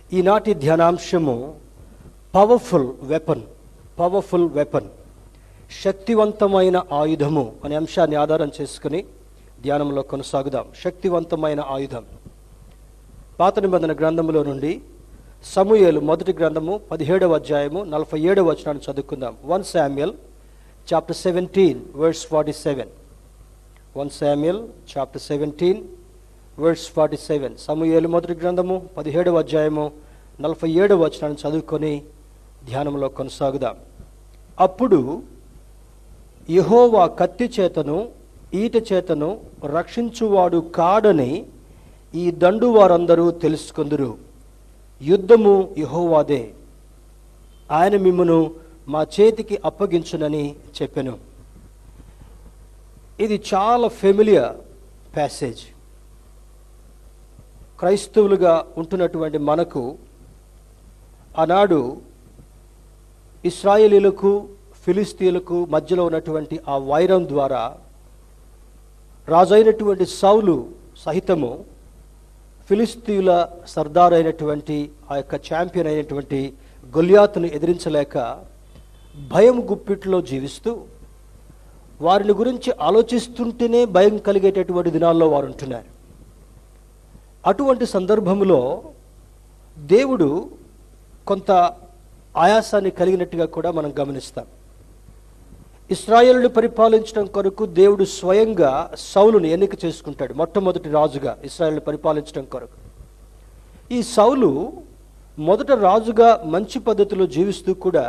ఈనాటి ధ్యానాంశము powerful weapon powerful weapon శక్తివంతమైన ఆయుధము అనే అంశాన్ని ఆధారం చేసుకుని ధ్యానంలో కొనసాగుదాం శక్తివంతమైన ఆయుధం పాత నిబంధన గ్రంథములో నుండి సమూయేలు మొదటి గ్రంథము పదిహేడవ అధ్యాయము నలభై ఏడవ వచనాన్ని చదువుకుందాం one Samuel chapter seventeen words forty seven one Samuel chapter seventeen words forty seven సమూయేలు మొదటి గ్రంథము పదిహేడవ అధ్యాయము నలభై ఏడవ వచనాన్ని చదువుకొని ధ్యానంలో కొనసాగుదాం అప్పుడు యెహోవా కత్తి చేతను ఈట చేతను రక్షించువాడు కాడని ఈ దండు వారందరూ తెలుసుకుందురు యుద్ధము యెహోవాదే ఆయన మిమ్మును మా చేతికి అప్పగించునని చెప్పెను ఇది చాలా ఫెమిలియర్ ప్యాసేజ్ క్రైస్తవులుగా ఉంటున్నటువంటి మనకు ఆనాడు ఇస్రాయేలీలకు ఫిలిస్తీన్లకు మధ్యలో ఉన్నటువంటి ఆ వైరం ద్వారా రాజైనటువంటి సౌలు సహితము ఫిలిస్తీన్ల సర్దార్ అయినటువంటి ఆ యొక్క ఛాంపియన్ అయినటువంటి గొలియాతును ఎదిరించలేక భయం గుప్పిట్లో జీవిస్తూ వారిని గురించి ఆలోచిస్తుంటేనే భయం కలిగేటటువంటి దినాల్లో వారు ఉంటున్నారు అటువంటి సందర్భంలో దేవుడు కొంత ఆయాసాన్ని కలిగినట్టుగా కూడా మనం గమనిస్తాం ఇస్రాయేలుని పరిపాలించడం కొరకు దేవుడు స్వయంగా సౌలుని ఎన్నిక చేసుకుంటాడు మొట్టమొదటి రాజుగా ఇస్రాయేల్ని పరిపాలించడం కొరకు ఈ సౌలు మొదట రాజుగా మంచి పద్ధతిలో జీవిస్తూ కూడా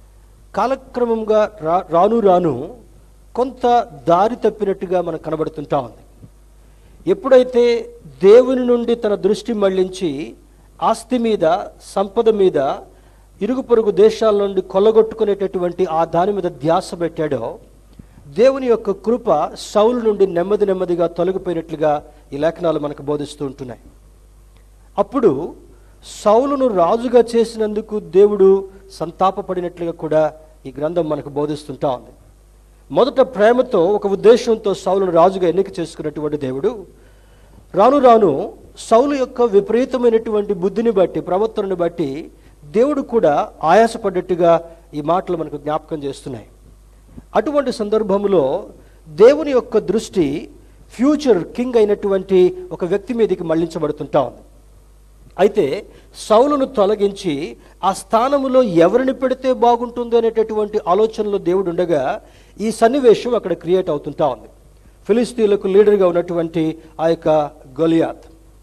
కాలక్రమంగా రా రాను రాను కొంత దారి తప్పినట్టుగా మనకు కనబడుతుంటా ఉంది ఎప్పుడైతే దేవుని నుండి తన దృష్టి మళ్లించి ఆస్తి మీద సంపద మీద ఇరుగు పొరుగు దేశాల నుండి కొల్లగొట్టుకునేటటువంటి ఆ దాని మీద ధ్యాస పెట్టాడో దేవుని యొక్క కృప సౌలు నుండి నెమ్మది నెమ్మదిగా తొలగిపోయినట్లుగా ఈ లేఖనాలు మనకు బోధిస్తూ ఉంటున్నాయి అప్పుడు సౌలును రాజుగా చేసినందుకు దేవుడు సంతాపపడినట్లుగా కూడా ఈ గ్రంథం మనకు బోధిస్తుంటా ఉంది మొదట ప్రేమతో ఒక ఉద్దేశంతో సౌలును రాజుగా ఎన్నిక చేసుకున్నటువంటి దేవుడు రాను రాను సౌలు యొక్క విపరీతమైనటువంటి బుద్ధిని బట్టి ప్రవర్తనను బట్టి దేవుడు కూడా ఆయాసపడ్డట్టుగా ఈ మాటలు మనకు జ్ఞాపకం చేస్తున్నాయి అటువంటి సందర్భంలో దేవుని యొక్క దృష్టి ఫ్యూచర్ కింగ్ అయినటువంటి ఒక వ్యక్తి మీదకి మళ్లించబడుతుంటా ఉంది అయితే సౌలును తొలగించి ఆ స్థానములో ఎవరిని పెడితే బాగుంటుంది అనేటటువంటి ఆలోచనలో దేవుడు ఉండగా ఈ సన్నివేశం అక్కడ క్రియేట్ అవుతుంటా ఉంది ఫిలిస్తీన్లకు లీడర్గా ఉన్నటువంటి ఆ యొక్క గొలియాత్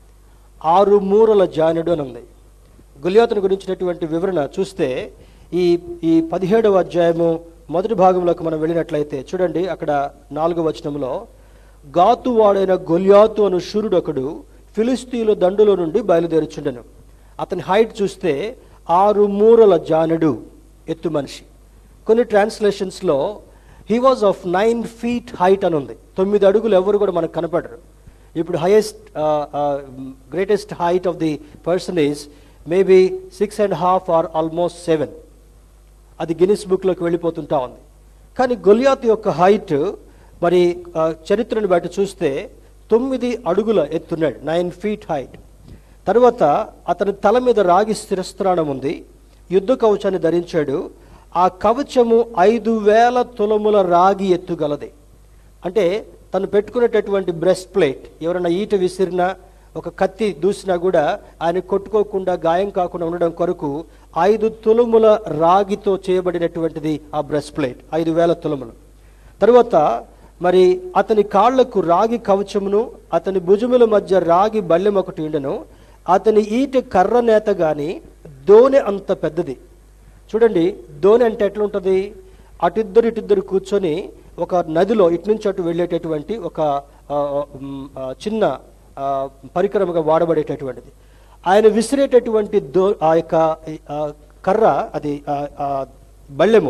ఆరు మూరల జానుడు అని ఉంది గులియాతును గురించినటువంటి వివరణ చూస్తే ఈ ఈ పదిహేడవ అధ్యాయము మొదటి భాగంలోకి మనం వెళ్ళినట్లయితే చూడండి అక్కడ నాలుగో వచనంలో గాతువాడైన గొలియాతు అను శూరుడు ఒకడు ఫిలిస్తీన్ల దండులో నుండి బయలుదేరుచుండెను అతని హైట్ చూస్తే ఆరు మూరల జానుడు ఎత్తు మనిషి కొన్ని ట్రాన్స్లేషన్స్లో he was of nine feet height అని ఉంది తొమ్మిది అడుగులు ఎవరు కూడా మనకు కనపడరు ఇప్పుడు highest greatest height of the person is maybe six and half or almost seven అది గిన్నిస్ బుక్లోకి వెళ్ళిపోతుంటా ఉంది కానీ గొలియాత్ యొక్క హైట్ మరి ఆ, చరిత్రను బట్టి చూస్తే తొమ్మిది అడుగుల ఎత్తున్నాడు నైన్ ఫీట్ హైట్ తర్వాత అతని తల మీద రాగి స్థిరస్త్రాణం ఉంది యుద్ధ కవచాన్ని ధరించాడు ఆ కవచము ఐదు వేల తులముల రాగి ఎత్తుగలది అంటే తను పెట్టుకునేటటువంటి బ్రెస్ట్ ప్లేట్ ఎవరైనా ఈట విసిరినా ఒక కత్తి దూసినా కూడా ఆయన కొట్టుకోకుండా గాయం కాకుండా ఉండడం కొరకు ఐదు తులముల రాగితో చేయబడినటువంటిది ఆ బ్రెస్ట్ ప్లేట్ ఐదు వేల తులములు తరువాత మరి అతని కాళ్లకు రాగి కవచమును అతని భుజముల మధ్య రాగి బల్లెం ఒకటి ఉండెను అతని ఈట కర్ర నేత గాని దోనె అంత పెద్దది చూడండి దోణి అంటే ఎట్లుంటుంది అటిద్దరు ఇటిద్దరు కూర్చొని ఒక నదిలో ఇటు నుంచి అటు వెళ్ళేటటువంటి ఒక ఆ, ఉమ్, ఆ, చిన్న ఆ, పరికరముగా వాడబడేటటువంటిది ఆయన విసిరేటటువంటి దో ఆ యొక్క ఆ, కర్ర అది ఆ, ఆ, బళ్ళెము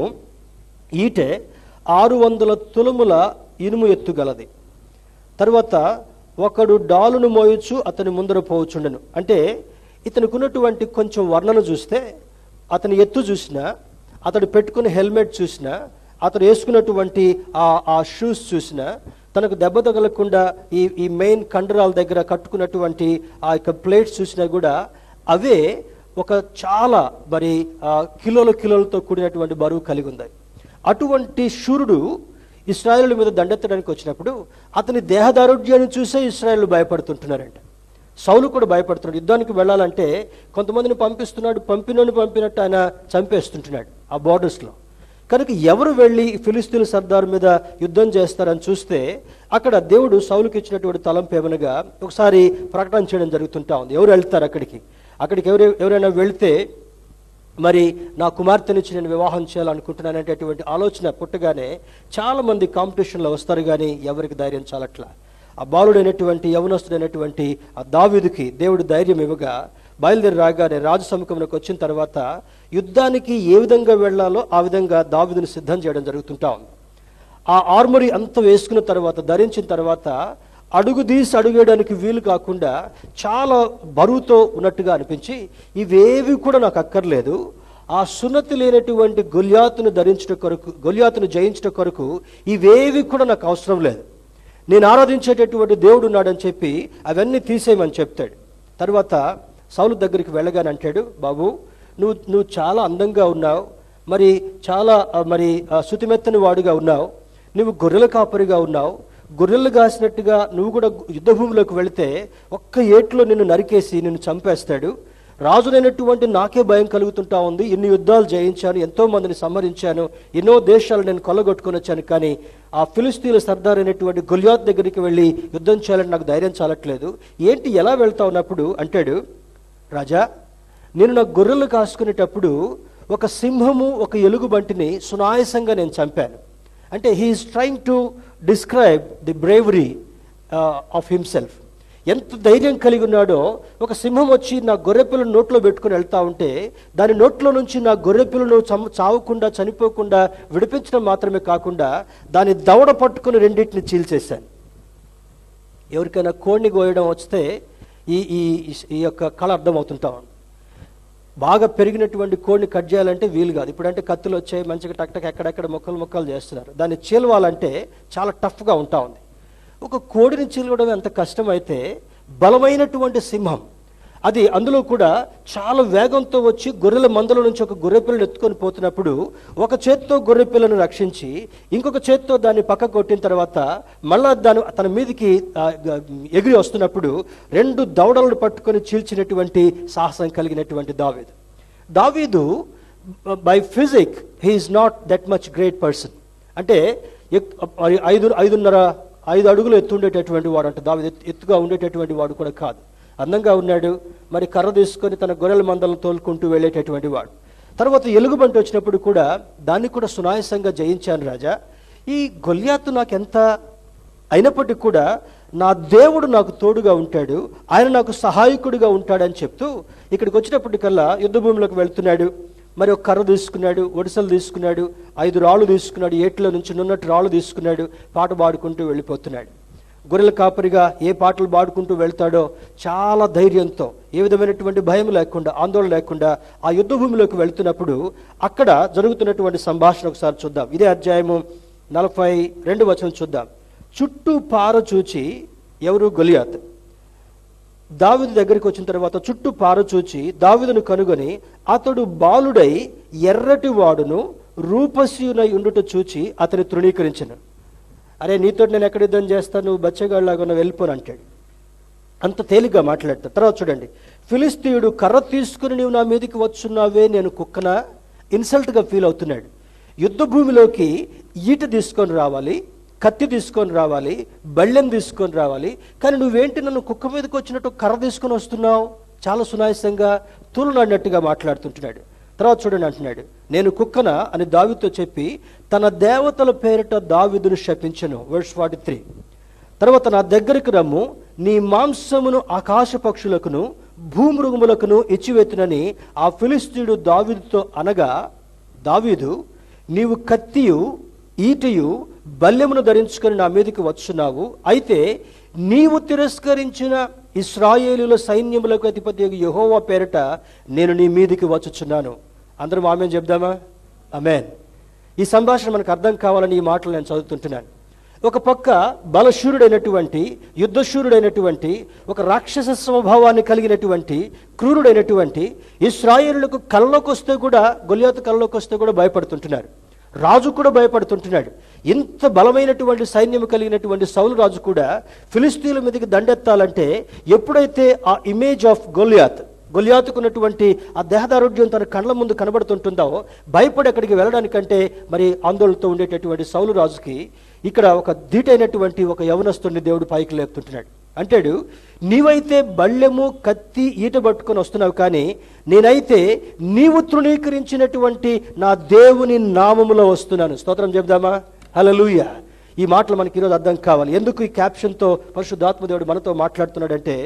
ఈటె ఆరు వందల తులముల ఇనుము ఎత్తుగలది తర్వాత ఒకడు డాలును మోయొచ్చు అతని ముందర పోవచ్చుండెను అంటే ఇతనుకున్నటువంటి కొంచెం వర్ణన చూస్తే అతని ఎత్తు చూసినా అతడు పెట్టుకున్న హెల్మెట్ చూసినా అతడు వేసుకున్నటువంటి ఆ ఆ షూస్ చూసినా తనకు దెబ్బ తగలకుండా ఈ ఈ మెయిన్ కండరాల దగ్గర కట్టుకున్నటువంటి ఆ యొక్క ప్లేట్స్ చూసినా కూడా అవే ఒక చాలా మరి ఆ, కిలోల కిలోలతో కూడినటువంటి బరువు కలిగి ఉంది అటువంటి శూరుడు ఇస్రాయేల్ మీద దండెత్తడానికి వచ్చినప్పుడు అతని దేహదారుఢ్యాన్ని చూసే ఇస్రాయేల్ భయపడుతుంటున్నారంట సౌలు కూడా భయపడుతున్నాడు యుద్ధానికి వెళ్ళాలంటే కొంతమందిని పంపిస్తున్నాడు పంపినోని పంపినట్టు ఆయన చంపేస్తుంటున్నాడు ఆ బార్డర్స్లో కనుక ఎవరు వెళ్ళి ఈ ఫిలిస్తీన్ సర్దార్ మీద యుద్ధం చేస్తారని చూస్తే అక్కడ దేవుడు సౌలుకి ఇచ్చినటువంటి తలంపు ఏమనగా ఒకసారి ప్రకటన చేయడం జరుగుతుంటా ఉంది ఎవరు వెళ్తారు అక్కడికి అక్కడికి ఎవరు ఎవరైనా వెళ్తే మరి నా కుమార్తెనిచ్చి నేను వివాహం చేయాలనుకుంటున్నాను అనేటటువంటి ఆలోచన పుట్టగానే చాలా మంది కాంపిటీషన్లో వస్తారు కానీ ఎవరికి ధైర్యం చాలట్లా ఆ బాలుడైనటువంటి యవనస్తుడైనటువంటి ఆ దావీదుకి దేవుడు ధైర్యం ఇవ్వగా బయలుదేరి రాగానే రాజు సముఖంలోకి వచ్చిన తర్వాత యుద్ధానికి ఏ విధంగా వెళ్ళాలో ఆ విధంగా దావీదుని సిద్ధం చేయడం జరుగుతుంటా ఉంది ఆ ఆర్మరీ అంతా వేసుకున్న తర్వాత ధరించిన తర్వాత అడుగు తీసి అడుగేయడానికి వీలు కాకుండా చాలా బరువుతో ఉన్నట్టుగా అనిపించి ఇవేవి కూడా నాకు అక్కర్లేదు ఆ సున్నతి లేనటువంటి గొల్యాతును ధరించట కొరకు గొల్యాతును జయించట కొరకు ఇవేవి కూడా నాకు అవసరం లేదు నేను ఆరాధించేటటువంటి దేవుడు ఉన్నాడని చెప్పి అవన్నీ తీసేయమని చెప్తాడు తర్వాత సౌలు దగ్గరికి వెళ్ళగానే అంటాడు బాబు నువ్వు నువ్వు చాలా అందంగా ఉన్నావు మరి చాలా ఆ, మరి ఆ, శుతిమెత్తని వాడుగా ఉన్నావు నువ్వు గొర్రెల కాపరిగా ఉన్నావు గొర్రెలు కాసినట్టుగా నువ్వు కూడా యుద్ధ భూమిలోకి వెళితే ఒక్క ఏట్లో నిన్ను నరికేసి నిన్ను చంపేస్తాడు రాజునైనటువంటి నాకే భయం కలుగుతుంటా ఉంది ఇన్ని యుద్ధాలు జయించాను ఎంతో మందిని సంహరించాను ఎన్నో దేశాలు నేను కొల్లగొట్టుకొని వచ్చాను కానీ ఆ ఫిలిస్తీన్ల సర్దార్ అయినటువంటి గొలియాత్ దగ్గరికి వెళ్ళి యుద్ధం చేయాలని నాకు ధైర్యం చాలట్లేదు ఏంటి ఎలా వెళ్తా ఉన్నప్పుడు అంటాడు రాజా నేను నా గొర్రెలు కాసుకునేటప్పుడు ఒక సింహము ఒక ఎలుగుబంటిని సునాయాసంగా నేను చంపాను అంటే he's trying to describe the bravery of himself ఎంత ధైర్యం కలిగి ఉన్నాడో ఒక సింహం వచ్చి నా గొర్రెపిల్లను నోట్లో పెట్టుకుని వెళ్తా ఉంటే దాని నోట్లో నుంచి నా గొర్రెపిల్లను చం- చావకుండా చనిపోకుండా విడిపించడం మాత్రమే కాకుండా దాని దవడ పట్టుకుని రెండింటిని చీల్చేశాను ఎవరికైనా కోడిని కోయడం వస్తే ఈ ఈ ఈ యొక్క కళ అర్థమవుతుంటా ఉంది బాగా పెరిగినటువంటి కోడిని కట్ చేయాలంటే వీలు కాదు ఇప్పుడంటే కత్తులు వచ్చాయి మంచిగా టక్ టక్ ఎక్కడెక్కడ మొక్కలు మొక్కలు చేస్తున్నారు దాన్ని చీలవాలంటే చాలా టఫ్గా ఉంటా ఉంది ఒక కోడిని చీలవడం ఎంత కష్టమైతే బలమైనటువంటి సింహం అది అందులో కూడా చాలా వేగంతో వచ్చి గొర్రెల మందల నుంచి ఒక గొర్రె పిల్లను ఎత్తుకొని పోతున్నప్పుడు ఒక చేత్తో గొర్రె పిల్లను రక్షించి ఇంకొక చేత్తో దాన్ని పక్క కొట్టిన తర్వాత మళ్ళా దాని తన మీదికి ఆ, గ- ఎగిరి వస్తున్నప్పుడు రెండు దవడలను పట్టుకొని చీల్చినటువంటి సాహసం కలిగినటువంటి దావీదు దావీదు by physique he's not that much great person అంటే ఎక్- మరి ఐదు ఐదున్నర ఐదు అడుగులు ఎత్తు ఉండేటటువంటి వాడు అంటే దావీదు ఎత్తు- ఎత్తుగా ఉండేటటువంటి వాడు కూడా కాదు అందంగా ఉన్నాడు మరి కర్ర తీసుకొని తన గొర్రెల మందలను తోలుకుంటూ వెళ్ళేటటువంటి వాడు తర్వాత ఎలుగుబంటి వచ్చినప్పుడు కూడా దాన్ని కూడా సునాయాసంగా జయించాను రాజా ఈ గొల్యాతు నాకు ఎంత అయినప్పటికీ కూడా నా దేవుడు నాకు తోడుగా ఉంటాడు ఆయన నాకు సహాయకుడిగా ఉంటాడని చెప్తూ ఇక్కడికి వచ్చినప్పటికల్లా యుద్ధ భూమిలోకి వెళ్తున్నాడు మరి ఒక కర్ర తీసుకున్నాడు ఒడిసెలు తీసుకున్నాడు ఐదు రాళ్ళు తీసుకున్నాడు ఏట్లో నుంచి నున్నట్టు రాళ్ళు తీసుకున్నాడు పాట పాడుకుంటూ వెళ్ళిపోతున్నాడు గొర్రెల కాపరిగా ఏ పాటలు పాడుకుంటూ వెళ్తాడో చాలా ధైర్యంతో ఏ విధమైనటువంటి భయం లేకుండా ఆందోళన లేకుండా ఆ యుద్ధ భూమిలోకి వెళ్తున్నప్పుడు అక్కడ జరుగుతున్నటువంటి సంభాషణ ఒకసారి చూద్దాం ఇదే అధ్యాయము నలభై రెండు వచనం చూద్దాం చుట్టూ పార చూచి ఎవరు గొలియాత్ దావిదు దగ్గరికి వచ్చిన తర్వాత చుట్టూ పార చూచి దావిదును కనుగొని అతడు బాలుడై ఎర్రటి వాడును రూపశీయునై ఉండుట చూచి అతని తృణీకరించను అరే నీతో నేను ఎక్కడ యుద్ధం చేస్తాను నువ్వు బచ్చగాళ్ళలాగా ఉన్న వెళ్ళిపోను అంటాడు అంత తేలిగ్గా మాట్లాడతాడు తర్వాత చూడండి ఫిలిస్తీయుడు కర్ర తీసుకుని నీవు నా మీదకి వచ్చున్నావే నేను కుక్కన ఇన్సల్ట్గా ఫీల్ అవుతున్నాడు యుద్ధ భూమిలోకి ఈట తీసుకొని రావాలి కత్తి తీసుకొని రావాలి బళ్ళెం తీసుకొని రావాలి కానీ నువ్వేంటి నన్ను కుక్క మీదకి వచ్చినట్టు కర్ర తీసుకొని వస్తున్నావు చాలా సునాయాసంగా తూలునాడినట్టుగా మాట్లాడుతుంటున్నాడు తర్వాత చూడండి అంటున్నాడు నేను కుక్కన అని దావితో చెప్పి తన దేవతల పేరిట దావిదును శపించను వర్స్ ఫార్టీ త్రీ తర్వాత నా దగ్గరికి రమ్ము నీ మాంసమును ఆకాశ పక్షులకును భూమృగములకును ఇచ్చివెత్తునని ఆ ఫిలిస్తీయుడు దావీదుతో అనగా దావీదు నీవు కత్తియు ఈటయు బల్యమును ధరించుకొని నా మీదకి వచ్చున్నావు అయితే నీవు తిరస్కరించిన ఇస్రాయేలుల సైన్యములకు అధిపతి యెహోవా పేరట నేను నీ మీదికి వచ్చుచున్నాను అందరం ఆమె చెప్దామా అమెన్ ఈ సంభాషణ మనకు అర్థం కావాలని ఈ మాటలు నేను చదువుతుంటున్నాను ఒక పక్క బలశూరుడైనటువంటి యుద్ధశూరుడైనటువంటి ఒక రాక్షస స్వభావాన్ని కలిగినటువంటి క్రూరుడైనటువంటి ఇస్రాయేలులకు కళ్ళలోకి వస్తే కూడా గొలియాతు కళ్ళలోకి వస్తే కూడా భయపడుతుంటున్నారు రాజు కూడా భయపడుతుంటున్నాడు ఇంత బలమైనటువంటి సైన్యం కలిగినటువంటి సౌలు రాజు కూడా ఫిలిస్తీన్ల మీదకి దండెత్తాలంటే ఎప్పుడైతే ఆ ఇమేజ్ ఆఫ్ గొలియాత్ గొలియాతుకున్నటువంటి ఆ దేహదారుఢ్యం తన కళ్ళ ముందు కనబడుతుంటుందో భయపడి అక్కడికి వెళ్ళడానికంటే మరి ఆందోళనతో ఉండేటటువంటి సౌలు రాజుకి ఇక్కడ ఒక ధీటైనటువంటి ఒక యవనస్తుడిని దేవుడు పైకి లేపుతుంటున్నాడు అంటాడు నీవైతే బళ్ళెము కత్తి ఈట పట్టుకొని వస్తున్నావు కానీ నేనైతే నీవు తృణీకరించినటువంటి నా దేవుని నామములో వస్తున్నాను స్తోత్రం చెప్దామా హలలుయ ఈ మాటలు మనకి ఈరోజు అర్థం కావాలి ఎందుకు ఈ క్యాప్షన్తో పరిశుద్ధాత్మదేవుడు మనతో మాట్లాడుతున్నాడంటే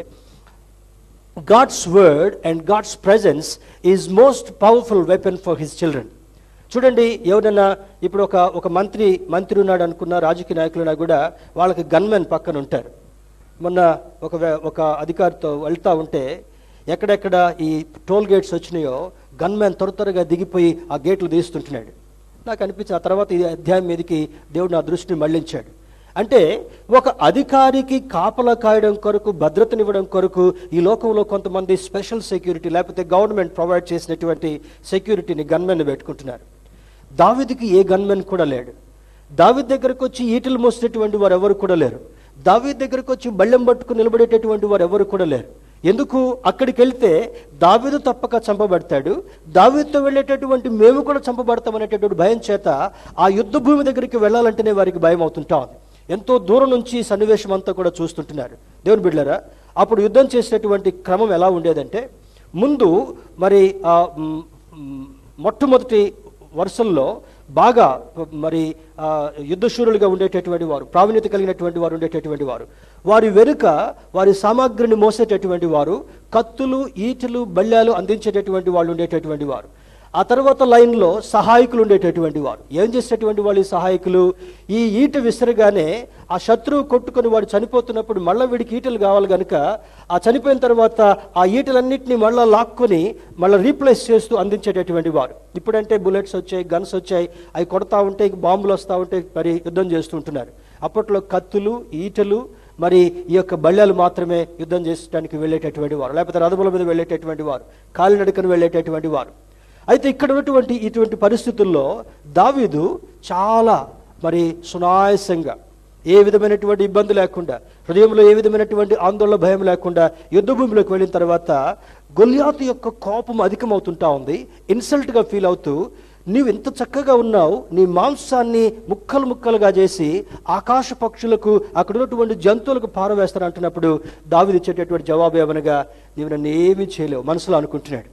God's word and God's presence is most powerful weapon for his children చూడండి ఎవరైనా ఇప్పుడు ఒక ఒక మంత్రి మంత్రి ఉన్నాడు అనుకున్న రాజకీయ నాయకులున్నా కూడా వాళ్ళకి గన్మెన్ పక్కన ఉంటారు మొన్న ఒక వే- ఒక అధికారితో వెళ్తా ఉంటే ఎక్కడెక్కడ ఈ టోల్ గేట్స్ వచ్చినాయో గన్మెన్ త్వర త్వరగా దిగిపోయి ఆ గేట్లు తీస్తుంటున్నాడు నాకు అనిపించి ఆ తర్వాత ఈ అధ్యాయం మీదకి దేవుడు నా దృష్టిని మళ్లించాడు అంటే ఒక అధికారికి కాపలా కాయడం కొరకు భద్రతనివ్వడం కొరకు ఈ లోకంలో కొంతమంది స్పెషల్ సెక్యూరిటీ లేకపోతే గవర్నమెంట్ ప్రొవైడ్ చేసినటువంటి సెక్యూరిటీని గన్మెన్ పెట్టుకుంటున్నారు దావిదికి ఏ గన్మెన్ కూడా లేడు దావిద్ దగ్గరకు వచ్చి ఈటలు మోసినటువంటి వారు ఎవరు కూడా లేరు దావీద్ దగ్గరకు వచ్చి బళ్ళెం పట్టుకుని నిలబడేటటువంటి వారు ఎవరు కూడా లేరు ఎందుకు అక్కడికి వెళ్తే దావీదు తప్పక చంపబడతాడు దావీదుతో వెళ్ళేటటువంటి మేము కూడా చంపబడతామనేటటువంటి భయం చేత ఆ యుద్ధ భూమి దగ్గరికి వెళ్ళాలంటేనే వారికి భయం అవుతుంటా ఉంది ఎంతో దూరం నుంచి ఈ సన్నివేశం అంతా కూడా చూస్తుంటున్నారు దేవుని బిడ్డలారా అప్పుడు యుద్ధం చేసేటటువంటి క్రమం ఎలా ఉండేదంటే ముందు మరి ఆ, మ్, మ్, మొట్టమొదటి వరుసల్లో బాగా మరి ఆ, యుద్ధశూరులుగా ఉండేటటువంటి వారు ప్రావీణ్యత కలిగినటువంటి వారు ఉండేటటువంటి వారు వారి వెనుక వారి సామాగ్రిని మోసేటటువంటి వారు కత్తులు ఈటలు బళ్ళాలు అందించేటటువంటి వాళ్ళు ఉండేటటువంటి వారు ఆ తర్వాత లైన్లో సహాయకులు ఉండేటటువంటి వారు ఏం చేసేటటువంటి వాళ్ళు ఈ సహాయకులు ఈ ఈట విసరగానే ఆ శత్రువు కొట్టుకొని వాడు చనిపోతున్నప్పుడు మళ్ళీ వీడికి ఈటలు కావాలి కనుక ఆ చనిపోయిన తర్వాత ఆ ఈటలన్నింటినీ మళ్ళీ లాక్కొని మళ్ళీ రీప్లేస్ చేస్తూ అందించేటటువంటి వారు ఇప్పుడంటే బుల్లెట్స్ వచ్చాయి గన్స్ వచ్చాయి అవి కొడతా ఉంటే బాంబులు వస్తూ ఉంటే మరి యుద్ధం చేస్తుంటున్నారు అప్పట్లో కత్తులు ఈటలు మరి ఈ యొక్క బళ్ళాలు మాత్రమే యుద్ధం చేసడానికి వెళ్ళేటటువంటి వారు లేకపోతే రథముల మీద వెళ్ళేటటువంటి వారు కాలినడకను వెళ్ళేటటువంటి వారు అయితే ఇక్కడ ఉన్నటువంటి ఇటువంటి పరిస్థితుల్లో దావీదు చాలా మరి సునాయాసంగా ఏ విధమైనటువంటి ఇబ్బంది లేకుండా హృదయంలో ఏ విధమైనటువంటి ఆందోళన భయం లేకుండా యుద్ధ భూమిలోకి వెళ్ళిన తర్వాత గొల్యాతు యొక్క కోపం అధికమవుతుంటా ఉంది ఇన్సల్ట్గా ఫీల్ అవుతూ నీవు ఇంత చక్కగా ఉన్నావు నీ మాంసాన్ని ముక్కలు ముక్కలుగా చేసి ఆకాశ పక్షులకు అక్కడ ఉన్నటువంటి జంతువులకు పారవేస్తాను అంటున్నప్పుడు దావిది ఇచ్చేటటువంటి జవాబు ఏమనగా నీవు నన్ను ఏమీ చేయలేవు మనసులో అనుకుంటున్నాడు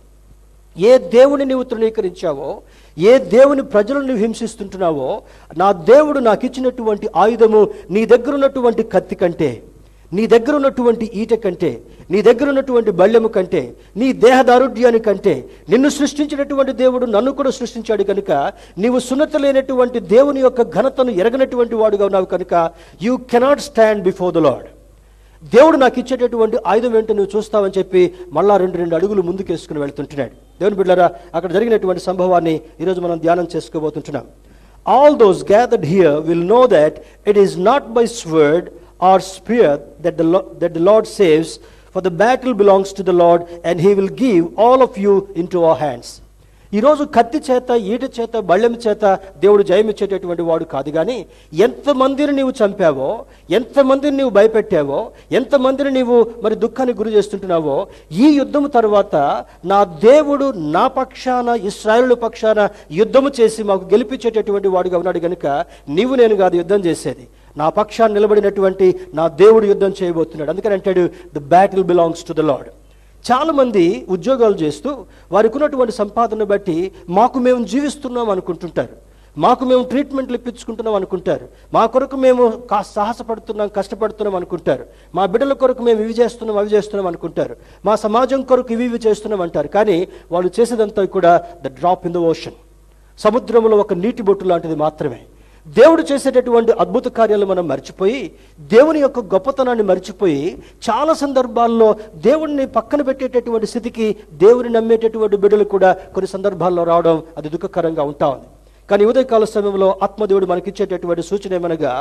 ఏ దేవుని నీవు తృణీకరించావో ఏ దేవుని ప్రజలను నువ్వు హింసిస్తుంటున్నావో నా దేవుడు నాకు ఇచ్చినటువంటి ఆయుధము నీ దగ్గర ఉన్నటువంటి కత్తి కంటే నీ దగ్గర ఉన్నటువంటి ఈట కంటే నీ దగ్గర ఉన్నటువంటి బళ్ళెము కంటే నీ దేహదారుఢ్యాని కంటే నిన్ను సృష్టించినటువంటి దేవుడు నన్ను కూడా సృష్టించాడు కనుక నీవు సున్నత లేనటువంటి దేవుని యొక్క ఘనతను ఎరగనటువంటి వాడుగా ఉన్నావు కనుక you cannot stand before the Lord దేవుడు నాకు ఇచ్చేటటువంటి ఆయుధం ఏంటో నువ్వు చూస్తావని చెప్పి మళ్ళా రెండు రెండు అడుగులు ముందుకేసుకుని వెళ్తుంటున్నాడు దేవుని బిడ్డలారా అక్కడ జరిగినటువంటి సంభవాన్ని ఈరోజు మనం ధ్యానం చేసుకోబోతుంటున్నాం all those gathered here will know that it is not by sword or spear that the that the Lord saves for the battle belongs to the Lord and he will give all of you into our hands ఈరోజు కత్తి చేత ఈట చేత బళ్ళెం చేత దేవుడు జయమిచ్చేటటువంటి వాడు కాదు కానీ ఎంతమందిని నీవు చంపావో ఎంతమందిని నీవు భయపెట్టావో ఎంతమందిని నీవు మరి దుఃఖానికి గురి చేస్తుంటున్నావో ఈ యుద్ధం తర్వాత నా దేవుడు నా పక్షాన ఇస్రాయేలు పక్షాన యుద్ధము చేసి మాకు గెలిపించేటటువంటి వాడుగా ఉన్నాడు కనుక నీవు నేను కాదు యుద్ధం చేసేది నా పక్షాన్ని నిలబడినటువంటి నా దేవుడు యుద్ధం చేయబోతున్నాడు అందుకని అంటాడు the battle belongs to the Lord చాలా మంది ఉద్యోగాలు చేస్తూ వారికి ఉన్నటువంటి సంపాదన బట్టి మాకు మేము జీవిస్తున్నాం అనుకుంటుంటారు మాకు మేము ట్రీట్మెంట్లు ఇప్పించుకుంటున్నాం అనుకుంటారు మా కొరకు మేము కా సాహసపడుతున్నాం కష్టపడుతున్నాం అనుకుంటారు మా బిడ్డల కొరకు మేము ఇవి చేస్తున్నాం అవి చేస్తున్నాం అనుకుంటారు మా సమాజం కొరకు ఇవి ఇవి చేస్తున్నాం అంటారు కానీ వాళ్ళు చేసేదంతా కూడా the drop in the ocean సముద్రంలో ఒక నీటి బొట్టు లాంటిది మాత్రమే దేవుడు చేసేటటువంటి అద్భుత కార్యాలు మనం మర్చిపోయి దేవుని యొక్క గొప్పతనాన్ని మర్చిపోయి చాలా సందర్భాల్లో దేవుడిని పక్కన పెట్టేటటువంటి స్థితికి దేవుని నమ్మేటటువంటి బిడ్డలు కూడా కొన్ని సందర్భాల్లో రావడం అది దుఃఖకరంగా ఉంటా ఉంది కానీ ఉదయకాల సమయంలో ఆత్మదేవుడు మనకిచ్చేటటువంటి సూచన ఏమనగా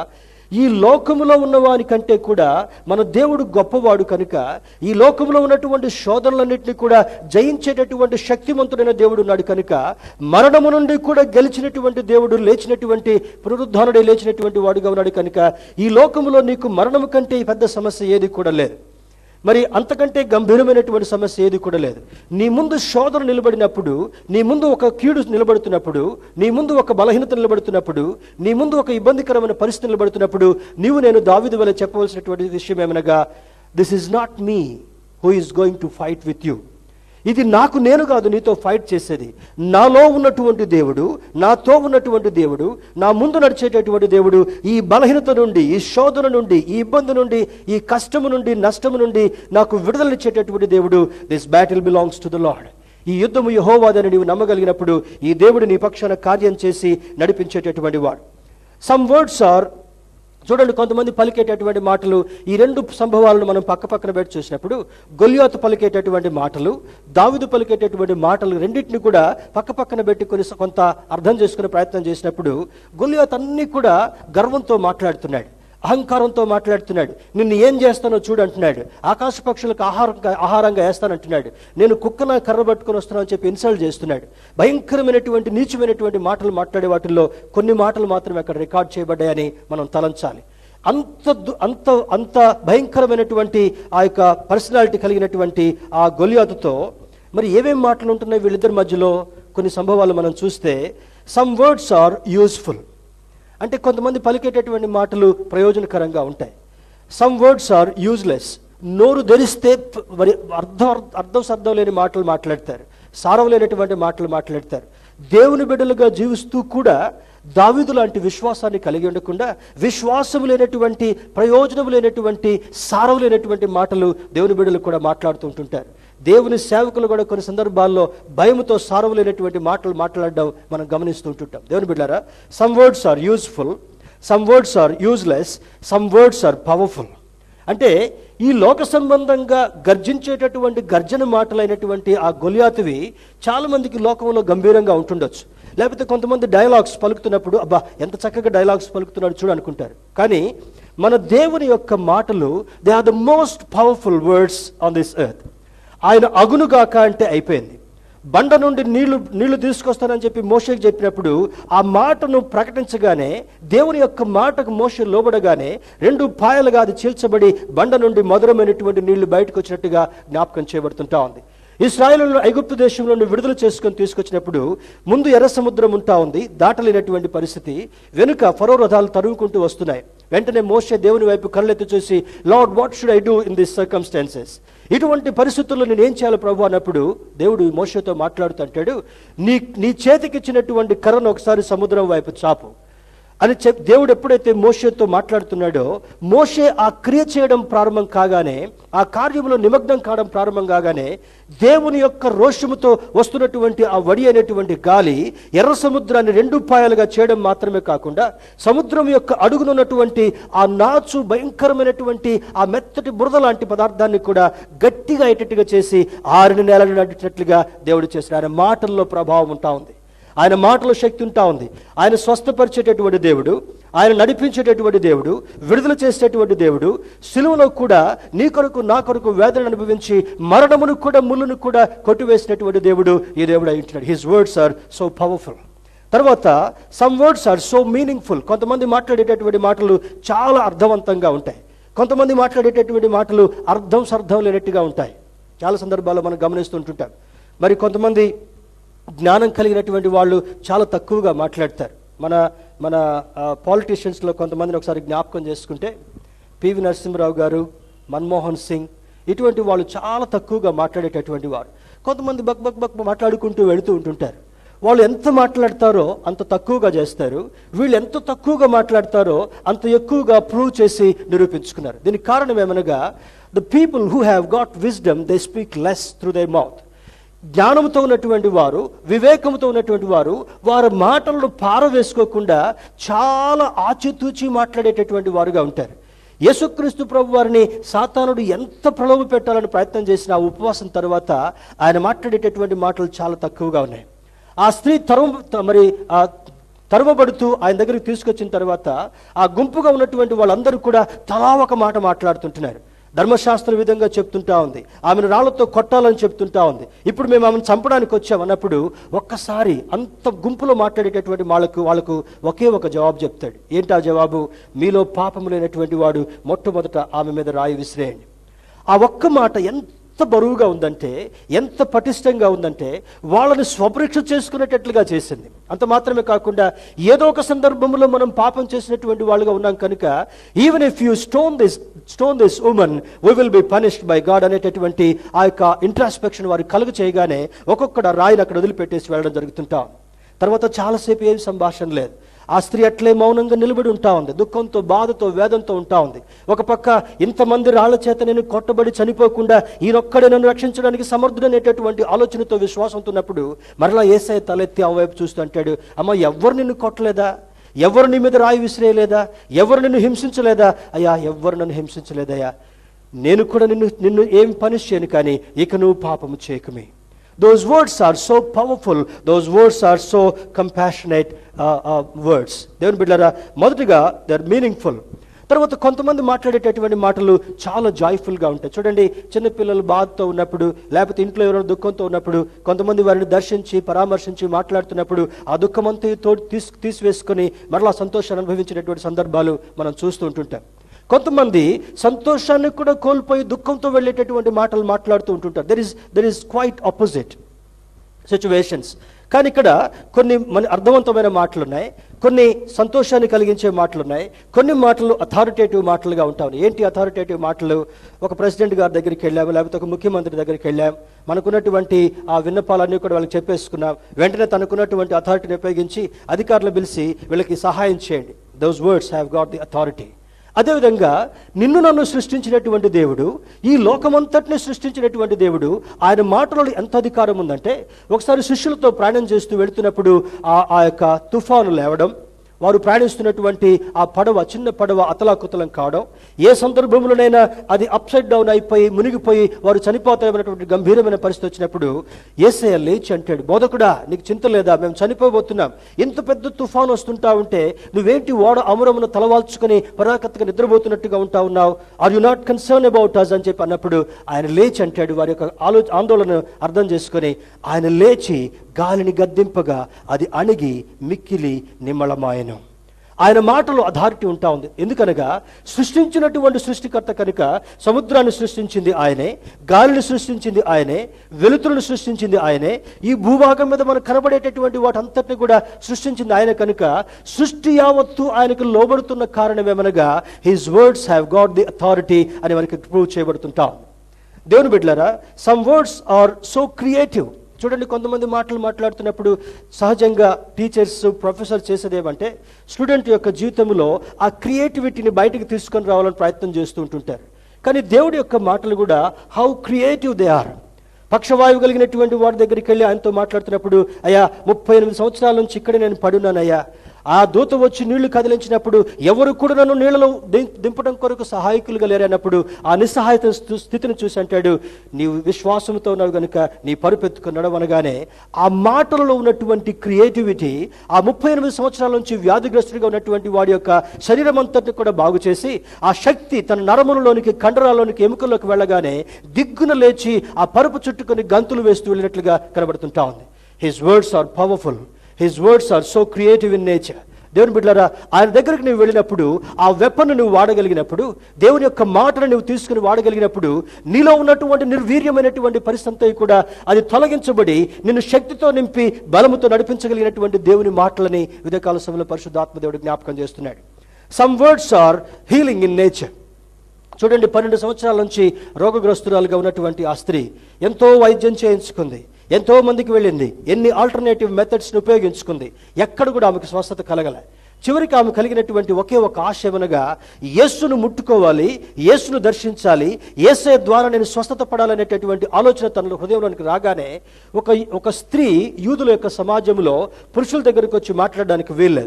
ఈ లోకములో ఉన్నవాని కంటే కూడా మన దేవుడు గొప్పవాడు కనుక ఈ లోకములో ఉన్నటువంటి శోధనలన్నింటినీ కూడా జయించేటటువంటి శక్తివంతుడైన దేవుడు ఉన్నాడు కనుక మరణము నుండి కూడా గెలిచినటువంటి దేవుడు లేచినటువంటి పునరుద్ధానుడే లేచినటువంటి వాడుగా ఉన్నాడు కనుక ఈ లోకములో నీకు మరణము కంటే ఈ పెద్ద సమస్య ఏది కూడా లేదు మరి అంతకంటే గంభీరమైనటువంటి సమస్య ఏది కూడా లేదు నీ ముందు శోధన నిలబడినప్పుడు నీ ముందు ఒక కీడు నిలబడుతున్నప్పుడు నీ ముందు ఒక బలహీనత నిలబడుతున్నప్పుడు నీ ముందు ఒక ఇబ్బందికరమైన పరిస్థితి నిలబడుతున్నప్పుడు నీవు నేను దావిది వల్ల చెప్పవలసినటువంటి విషయం ఏమనగా this is not me who is going to fight with you ఇది నాకు నేను కాదు నీతో ఫైట్ చేసేది నాలో ఉన్నటువంటి దేవుడు నాతో ఉన్నటువంటి దేవుడు నా ముందు నడిచేటటువంటి దేవుడు ఈ బలహీనత నుండి ఈ శోధన నుండి ఈ ఇబ్బంది నుండి ఈ కష్టము నుండి నష్టము నుండి నాకు విడుదలనిచ్చేటటువంటి దేవుడు this battle belongs to the Lord ఈ యుద్ధము యహోవాదని నీవు నమ్మగలిగినప్పుడు ఈ దేవుడు నీ పక్షాన కార్యం చేసి నడిపించేటటువంటి వాడు సమ్ వర్డ్స్ ఆర్ చూడండి కొంతమంది పలికేటటువంటి మాటలు ఈ రెండు సంభవాలను మనం పక్క పక్కన పెట్టి చూసినప్పుడు గొల్యోతు పలికేటటువంటి మాటలు దావిదు పలికేటటువంటి మాటలు రెండింటిని కూడా పక్క పక్కన పెట్టి కొన్ని కొంత అర్థం చేసుకునే ప్రయత్నం చేసినప్పుడు గొల్యోత్ అన్ని కూడా గర్వంతో మాట్లాడుతున్నాడు అహంకారంతో మాట్లాడుతున్నాడు నిన్ను ఏం చేస్తానో చూడు అంటున్నాడు ఆకాశ పక్షులకు ఆహారంగా ఆహారంగా వేస్తానంటున్నాడు నేను కుక్కన కర్ర పట్టుకొని వస్తున్నానని చెప్పి ఇన్సల్ట్ చేస్తున్నాడు భయంకరమైనటువంటి నీచమైనటువంటి మాటలు మాట్లాడే వాటిల్లో కొన్ని మాటలు మాత్రమే అక్కడ రికార్డ్ చేయబడ్డాయని మనం తలంచాలి అంత దు- అంత అంత భయంకరమైనటువంటి ఆ యొక్క పర్సనాలిటీ కలిగినటువంటి ఆ గొలియాతుతో మరి ఏమేం మాటలు ఉంటున్నాయి వీళ్ళిద్దరి మధ్యలో కొన్ని సంభవాలు మనం చూస్తే సమ్ వర్డ్స్ ఆర్ యూస్ఫుల్ అంటే కొంతమంది పలికేటటువంటి మాటలు ప్రయోజనకరంగా ఉంటాయి సమ్ వర్డ్స్ ఆర్ యూజ్లెస్ నోరు ధరిస్తే ప- మరి అర్థం అర్థం సర్థం లేని మాటలు మాట్లాడతారు సారం లేనటువంటి మాటలు మాట్లాడతారు దేవుని బిడ్డలుగా జీవిస్తూ కూడా దావీదు లాంటి విశ్వాసాన్ని కలిగి ఉండకుండా విశ్వాసం లేనటువంటి ప్రయోజనం లేనటువంటి సారం లేనటువంటి మాటలు దేవుని బిడ్డలు కూడా మాట్లాడుతూ ఉంటుంటారు దేవుని సేవకులు కూడా కొన్ని సందర్భాల్లో భయముతో సారం లేనటువంటి మాటలు మాట్లాడడం మనం గమనిస్తూ ఉంటుంటాం దేవుని బిడ్డారా some words are useful some words are useless some words are powerful అంటే ఈ లోక సంబంధంగా గర్జించేటటువంటి గర్జన మాటలైనటువంటి ఆ గొలియాతువి చాలా మందికి లోకంలో గంభీరంగా ఉంటుండొచ్చు లేకపోతే కొంతమంది డైలాగ్స్ పలుకుతున్నప్పుడు అబ్బా ఎంత చక్కగా డైలాగ్స్ పలుకుతున్నాడు చూడు అనుకుంటారు కానీ మన దేవుని యొక్క మాటలు they are the most powerful words on this earth ఆయన అగునుగాక అంటే అయిపోయింది బండ నుండి నీళ్లు నీళ్లు తీసుకొస్తానని చెప్పి మోషకి చెప్పినప్పుడు ఆ మాటను ప్రకటించగానే దేవుని యొక్క మాటకు మోష లోబడగానే రెండు పాయలుగా అది చీల్చబడి బండ నుండి మధురమైనటువంటి నీళ్లు బయటకు వచ్చినట్టుగా జ్ఞాపకం చేయబడుతుంటా ఉంది ఇస్రాయేలు ఐగుప్తు దేశంలో నుండి విడుదల చేసుకొని తీసుకొచ్చినప్పుడు ముందు ఎర్ర సముద్రం ఉంటా ఉంది దాటలేనటువంటి పరిస్థితి వెనుక ఫరో రథాలు తరుముకుంటూ వస్తున్నాయి వెంటనే మోషే దేవుని వైపు కళ్ళెత్తి చూసి Lord what should I do in this circumstances ఇటువంటి పరిస్థితుల్లో నేను ఏం చేయాలి ప్రభు అన్నప్పుడు దేవుడు మోషతో మాట్లాడుతుంటాడు నీ నీ చేతికిచ్చినటువంటి కర్రను ఒకసారి సముద్రం వైపు చాపు అని చెప్ దేవుడు ఎప్పుడైతే మోషేతో మాట్లాడుతున్నాడో మోషే ఆ క్రియ చేయడం ప్రారంభం కాగానే ఆ కార్యంలో నిమగ్నం కావడం ప్రారంభం కాగానే దేవుని యొక్క రోషముతో వస్తున్నటువంటి ఆ వడి అనేటువంటి గాలి ఎర్ర సముద్రాన్ని రెండు పాయాలుగా చేయడం మాత్రమే కాకుండా సముద్రం యొక్క అడుగునున్నటువంటి ఆ నాచు భయంకరమైనటువంటి ఆ మెత్తటి బురద లాంటి పదార్థాన్ని కూడా గట్టిగా అయ్యేటట్టుగా చేసి ఆరిన నేలను నడిచినట్లుగా దేవుడు చేసిన ఆయన మాటల్లో ప్రభావం ఉంటా ఉంది ఆయన మాటలో శక్తి ఉంటా ఉంది ఆయన స్వస్థపరిచేటటువంటి దేవుడు ఆయన నడిపించేటటువంటి దేవుడు విడుదల చేసేటటువంటి దేవుడు సిలువలో కూడా నీ కొరకు నా కొరకు వేదన అనుభవించి మరణమును కూడా ముళ్ళును కూడా కొట్టివేసినటువంటి దేవుడు ఈ దేవుడు అయి ఉంటున్నాడు his words are so powerful తర్వాత some words are so meaningful కొంతమంది మాట్లాడేటటువంటి మాటలు చాలా అర్థవంతంగా ఉంటాయి కొంతమంది మాట్లాడేటటువంటి మాటలు అర్థం సర్థం లేనట్టుగా ఉంటాయి చాలా సందర్భాల్లో మనం గమనిస్తుంటుంటాం మరి కొంతమంది జ్ఞానం కలిగినటువంటి వాళ్ళు చాలా తక్కువగా మాట్లాడతారు మన మన పాలిటీషియన్స్లో కొంతమందిని ఒకసారి జ్ఞాపకం చేసుకుంటే పివి నరసింహరావు గారు మన్మోహన్ సింగ్ ఇటువంటి వాళ్ళు చాలా తక్కువగా మాట్లాడేటటువంటి వారు కొంతమంది బక్ బక్ బక్ మాట్లాడుకుంటూ వెళుతూ ఉంటుంటారు వాళ్ళు ఎంత మాట్లాడతారో అంత తక్కువగా చేస్తారు వీళ్ళు ఎంత తక్కువగా మాట్లాడతారో అంత ఎక్కువగా ప్రూవ్ చేసి నిరూపించుకున్నారు దీనికి కారణం ఏమనగా the people who have got wisdom they speak less through they mouth జ్ఞానంతో ఉన్నటువంటి వారు వివేకంతో ఉన్నటువంటి వారు వారి మాటలను పారవేసుకోకుండా చాలా ఆచితూచి మాట్లాడేటటువంటి వారుగా ఉంటారు యేసుక్రీస్తు ప్రభు వారిని సాతానుడు ఎంత ప్రలోభ పెట్టాలని ప్రయత్నం చేసిన ఆ ఉపవాసం తర్వాత ఆయన మాట్లాడేటటువంటి మాటలు చాలా తక్కువగా ఉన్నాయి ఆ స్త్రీ తరం త- మరి ఆ తరుమబడుతూ ఆయన దగ్గరికి తీసుకొచ్చిన తర్వాత ఆ గుంపుగా ఉన్నటువంటి వాళ్ళందరూ కూడా తలా ఒక మాట మాట్లాడుతుంటున్నారు ధర్మశాస్త్ర విధంగా చెప్తుంటా ఉంది ఆమెను రాళ్లతో కొట్టాలని చెప్తుంటా ఉంది ఇప్పుడు మేము ఆమెను చంపడానికి వచ్చాం అన్నప్పుడు ఒక్కసారి అంత గుంపులో మాట్లాడేటటువంటి వాళ్ళకు వాళ్ళకు ఒకే ఒక జవాబు చెప్తాడు ఏంటి ఆ జవాబు మీలో పాపము లేనటువంటి వాడు మొట్టమొదట ఆమె మీద రాయి విసిరేయండి ఆ ఒక్క మాట ఎంత బరువుగా ఉందంటే ఎంత పటిష్టంగా ఉందంటే వాళ్ళని స్వపరీక్ష చేసుకునేటట్లుగా చేసింది అంత మాత్రమే కాకుండా ఏదో ఒక సందర్భంలో మనం పాపం చేసినటువంటి వాళ్ళుగా ఉన్నాం కనుక even if you stone this stone this women we will be punished by God అనేటటువంటి ఆ యొక్క ఇంట్రాస్పెక్షన్ వారికి కలుగు చేయగానే ఒక్కొక్కడ రాయిని అక్కడ వదిలిపెట్టేసి వెళ్ళడం జరుగుతుంటాం తర్వాత చాలాసేపు ఏం సంభాషణ లేదు ఆ స్త్రీ అట్లే మౌనంగా నిలబడి ఉంటా ఉంది దుఃఖంతో బాధతో వేదంతో ఉంటా ఉంది ఒక పక్క ఇంతమంది రాళ్ల చేత నేను కొట్టబడి చనిపోకుండా ఈయనొక్కడే నన్ను రక్షించడానికి సమర్థుడనేటటువంటి ఆలోచనతో విశ్వాసంతో ఉన్నప్పుడు మరలా ఏసఐ తలెత్తి ఆ వైపు చూస్తూ అంటాడు అమ్మ ఎవ్వరు నిన్ను కొట్టలేదా ఎవరు నీ మీద రాయి విసిరేయలేదా ఎవరు నిన్ను హింసించలేదా అయ్యా ఎవ్వరు నన్ను హింసించలేదయ్యా నేను కూడా నిన్ను నిన్ను ఏం పనిష్ చేయను కానీ ఇక నువ్వు పాపము చేయకమే those words are so powerful those words are so compassionate words దేవుని బిడ్డరా మొదటిగా దే ఆర్ మీనింగ్ఫుల్ తర్వాత కొంతమంది మాట్లాడేటటువంటి మాటలు చాలా జాయ్ఫుల్గా ఉంటాయి చూడండి చిన్నపిల్లలు బాధతో ఉన్నప్పుడు లేకపోతే ఇంట్లో ఎవరైనా దుఃఖంతో ఉన్నప్పుడు కొంతమంది వారిని దర్శించి పరామర్శించి మాట్లాడుతున్నప్పుడు ఆ దుఃఖమంతా తోటి తీసి తీసివేసుకొని మరలా సంతోషాన్ని అనుభవించినటువంటి సందర్భాలు మనం చూస్తూ ఉంటుంటాం కొంతమంది సంతోషాన్ని కూడా కోల్పోయి దుఃఖంతో వెళ్ళేటటువంటి మాటలు మాట్లాడుతూ ఉంటుంటారు there is there is quite opposite situations కానీ ఇక్కడ కొన్ని మన అర్థవంతమైన మాటలు ఉన్నాయి కొన్ని సంతోషాన్ని కలిగించే మాటలు ఉన్నాయి కొన్ని మాటలు అథారిటేటివ్ మాటలుగా ఉంటాయి ఏంటి అథారిటేటివ్ మాటలు ఒక ప్రెసిడెంట్ గారి దగ్గరికి వెళ్ళాము లేకపోతే ఒక ముఖ్యమంత్రి దగ్గరికి వెళ్ళాం మనకున్నటువంటి ఆ విన్నపాలన్నీ కూడా వాళ్ళకి చెప్పేసుకున్నాం వెంటనే తనకున్నటువంటి అథారిటీని ఉపయోగించి అధికారులు పిలిచి వీళ్ళకి సహాయం చేయండి those words have got the authority అదేవిధంగా నిన్ను నన్ను సృష్టించినటువంటి దేవుడు ఈ లోకమంతటిని సృష్టించినటువంటి దేవుడు ఆయన మాటలలో ఎంత అధికారం ఉందంటే ఒకసారి శిష్యులతో ప్రయాణం చేస్తూ వెళుతున్నప్పుడు ఆ ఆ యొక్క తుఫాను లేవడం వారు ప్రయాణిస్తున్నటువంటి ఆ పడవ చిన్న పడవ అతలాకుతలం కావడం ఏ సందర్భంలోనైనా అది అప్సైడ్ డౌన్ అయిపోయి మునిగిపోయి వారు చనిపోతామన్నటువంటి గంభీరమైన పరిస్థితి వచ్చినప్పుడు ఏసయ్య లేచి అంటాడు బోధకుడా నీకు చింత లేదా మేము చనిపోబోతున్నాం ఇంత పెద్ద తుఫాను వస్తుంటా ఉంటే నువ్వేంటి ఓడ అమరమును తలవాల్చుకొని పరాకత్తుగా నిద్రపోతున్నట్టుగా ఉంటా ఉన్నావు are you not concern about us అని చెప్పి అన్నప్పుడు ఆయన లేచి అంటాడు వారి యొక్క ఆలో ఆందోళన అర్థం చేసుకొని ఆయన లేచి గాలిని గద్దింపగా అది అణిగి మిక్కిలి నిమ్మళమాయను ఆయన మాటలో అథారిటీ ఉంటా ఉంది ఎందుకనగా సృష్టించినటువంటి సృష్టికర్త కనుక సముద్రాన్ని సృష్టించింది ఆయనే గాలిని సృష్టించింది ఆయనే వెలుతురును సృష్టించింది ఆయనే ఈ భూభాగం మీద మనకు కనబడేటటువంటి వాటంతటిని కూడా సృష్టించింది ఆయన కనుక సృష్టి యావత్తు ఆయనకు లోబడుతున్న కారణమేమనగా his words have got the authority అని మనకి ప్రూవ్ చేయబడుతుంటాం దేవుని బిడ్డలారా some words are so creative చూడండి కొంతమంది మాటలు మాట్లాడుతున్నప్పుడు సహజంగా టీచర్స్ ప్రొఫెసర్ చేసేది ఏమంటే స్టూడెంట్ యొక్క జీవితంలో ఆ క్రియేటివిటీని బయటకు తీసుకొని రావాలని ప్రయత్నం చేస్తూ ఉంటుంటారు కానీ దేవుడి యొక్క మాటలు కూడా హౌ క్రియేటివ్ దే ఆర్ పక్షవాయువు కలిగినటువంటి వాడి దగ్గరికి వెళ్ళి ఆయనతో మాట్లాడుతున్నప్పుడు అయ్యా ముప్పై ఎనిమిది సంవత్సరాల నుంచి ఇక్కడ నేను పడున్నానయ్యా ఆ దూత వచ్చి నీళ్లు కదిలించినప్పుడు ఎవరు కూడా నన్ను నీళ్లలో దిం- దింపడం కొరకు సహాయకులుగా లేరన్నప్పుడు ఆ నిస్సహాయత స్థు- స్థితిని చూసి అంటాడు నీవు విశ్వాసంతో ఉన్నావు గనుక నీ పరుపెత్తుకుని నడవనగానే ఆ మాటలలో ఉన్నటువంటి క్రియేటివిటీ ఆ ముప్పై ఎనిమిది సంవత్సరాల నుంచి వ్యాధిగ్రస్తుడిగా ఉన్నటువంటి వాడి యొక్క శరీరం అంతటిని కూడా బాగు చేసి ఆ శక్తి తన నరములలోనికి కండరాల్లోనికి ఎముకల్లోకి వెళ్ళగానే దిగ్గున లేచి ఆ పరుపు చుట్టుకొని గంతులు వేస్తూ వెళ్ళినట్లుగా కనబడుతుంటా ఉంది his words are powerful his words are so creative in nature దేవుని బిడ్డలారా ఆయన దగ్గరికి నువ్వు వెళ్ళినప్పుడు ఆ వెపన్ నువ్వు వాడగలిగినప్పుడు దేవుని యొక్క మాటను నువ్వు తీసుకుని వాడగలిగినప్పుడు నీలో ఉన్నటువంటి నిర్వీర్యమైనటువంటి పరిస్థితి కూడా అది తొలగించబడి నిన్ను శక్తితో నింపి బలముతో నడిపించగలిగినటువంటి దేవుని మాటలని విధకాల సమయంలో పరిశుద్ధాత్మ దేవుడు జ్ఞాపకం చేస్తున్నాడు some words are healing in nature చూడండి పన్నెండు సంవత్సరాల నుంచి రోగగ్రస్తురాలుగా ఉన్నటువంటి ఆ స్త్రీ ఎంతో వైద్యం చేయించుకుంది ఎంతో మందికి వెళ్ళింది ఎన్ని ఆల్టర్నేటివ్ మెథడ్స్ని ఉపయోగించుకుంది ఎక్కడ కూడా ఆమెకు స్వస్థత కలగలే చివరికి ఆమె కలిగినటువంటి ఒకే ఒక ఆశ ఏమనగా యేసును ముట్టుకోవాలి యేసును దర్శించాలి యేసే ద్వారా నేను స్వస్థత పడాలనేటటువంటి ఆలోచన తన హృదయంలోనికి రాగానే ఒక ఒక స్త్రీ యూదుల యొక్క సమాజంలో పురుషుల దగ్గరకు వచ్చి మాట్లాడడానికి వీల్లేదు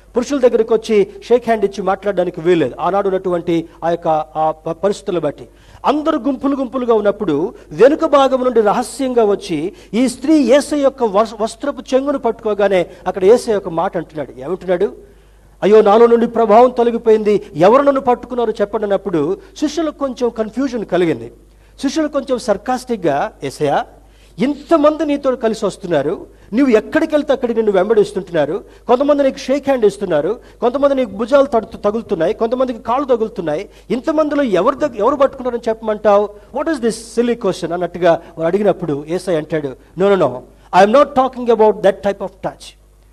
పురుషుల దగ్గరికి వచ్చి షేక్ హ్యాండ్ ఇచ్చి మాట్లాడడానికి వీల్లేదు ఆనాడు ఉన్నటువంటి ఆ యొక్క ఆ ప- పరిస్థితులు బట్టి అందరూ గుంపులు గుంపులుగా ఉన్నప్పుడు వెనుక భాగం నుండి రహస్యంగా వచ్చి ఈ స్త్రీ ఏసై యొక్క వస్- వస్త్రపు చెంగును పట్టుకోగానే అక్కడ ఏసై యొక్క మాట అంటున్నాడు ఏమంటున్నాడు అయ్యో నాలో నుండి ప్రభావం తొలగిపోయింది ఎవరు నన్ను పట్టుకున్నారో చెప్పండి అన్నప్పుడు శిష్యులకు కొంచెం కన్ఫ్యూజన్ కలిగింది శిష్యులు కొంచెం సర్కాస్టిక్గా ఎసయా ఇంతమంది నీతో కలిసి వస్తున్నారు నువ్వు ఎక్కడికి వెళ్తే అక్కడికి నిన్ను వెంబడిస్తుంటున్నారు కొంతమంది నీకు షేక్ హ్యాండ్ ఇస్తున్నారు కొంతమంది నీకు భుజాలు తడుతు తగులుతున్నాయి కొంతమందికి కాళ్ళు తగులుతున్నాయి ఇంతమందిలో ఎవరు దగ్గర ఎవరు పట్టుకున్నారని చెప్పమంటావు what is this silly question అన్నట్టుగా వాడు అడిగినప్పుడు ఏసై అంటాడు no no no I'm not talking about that type of touch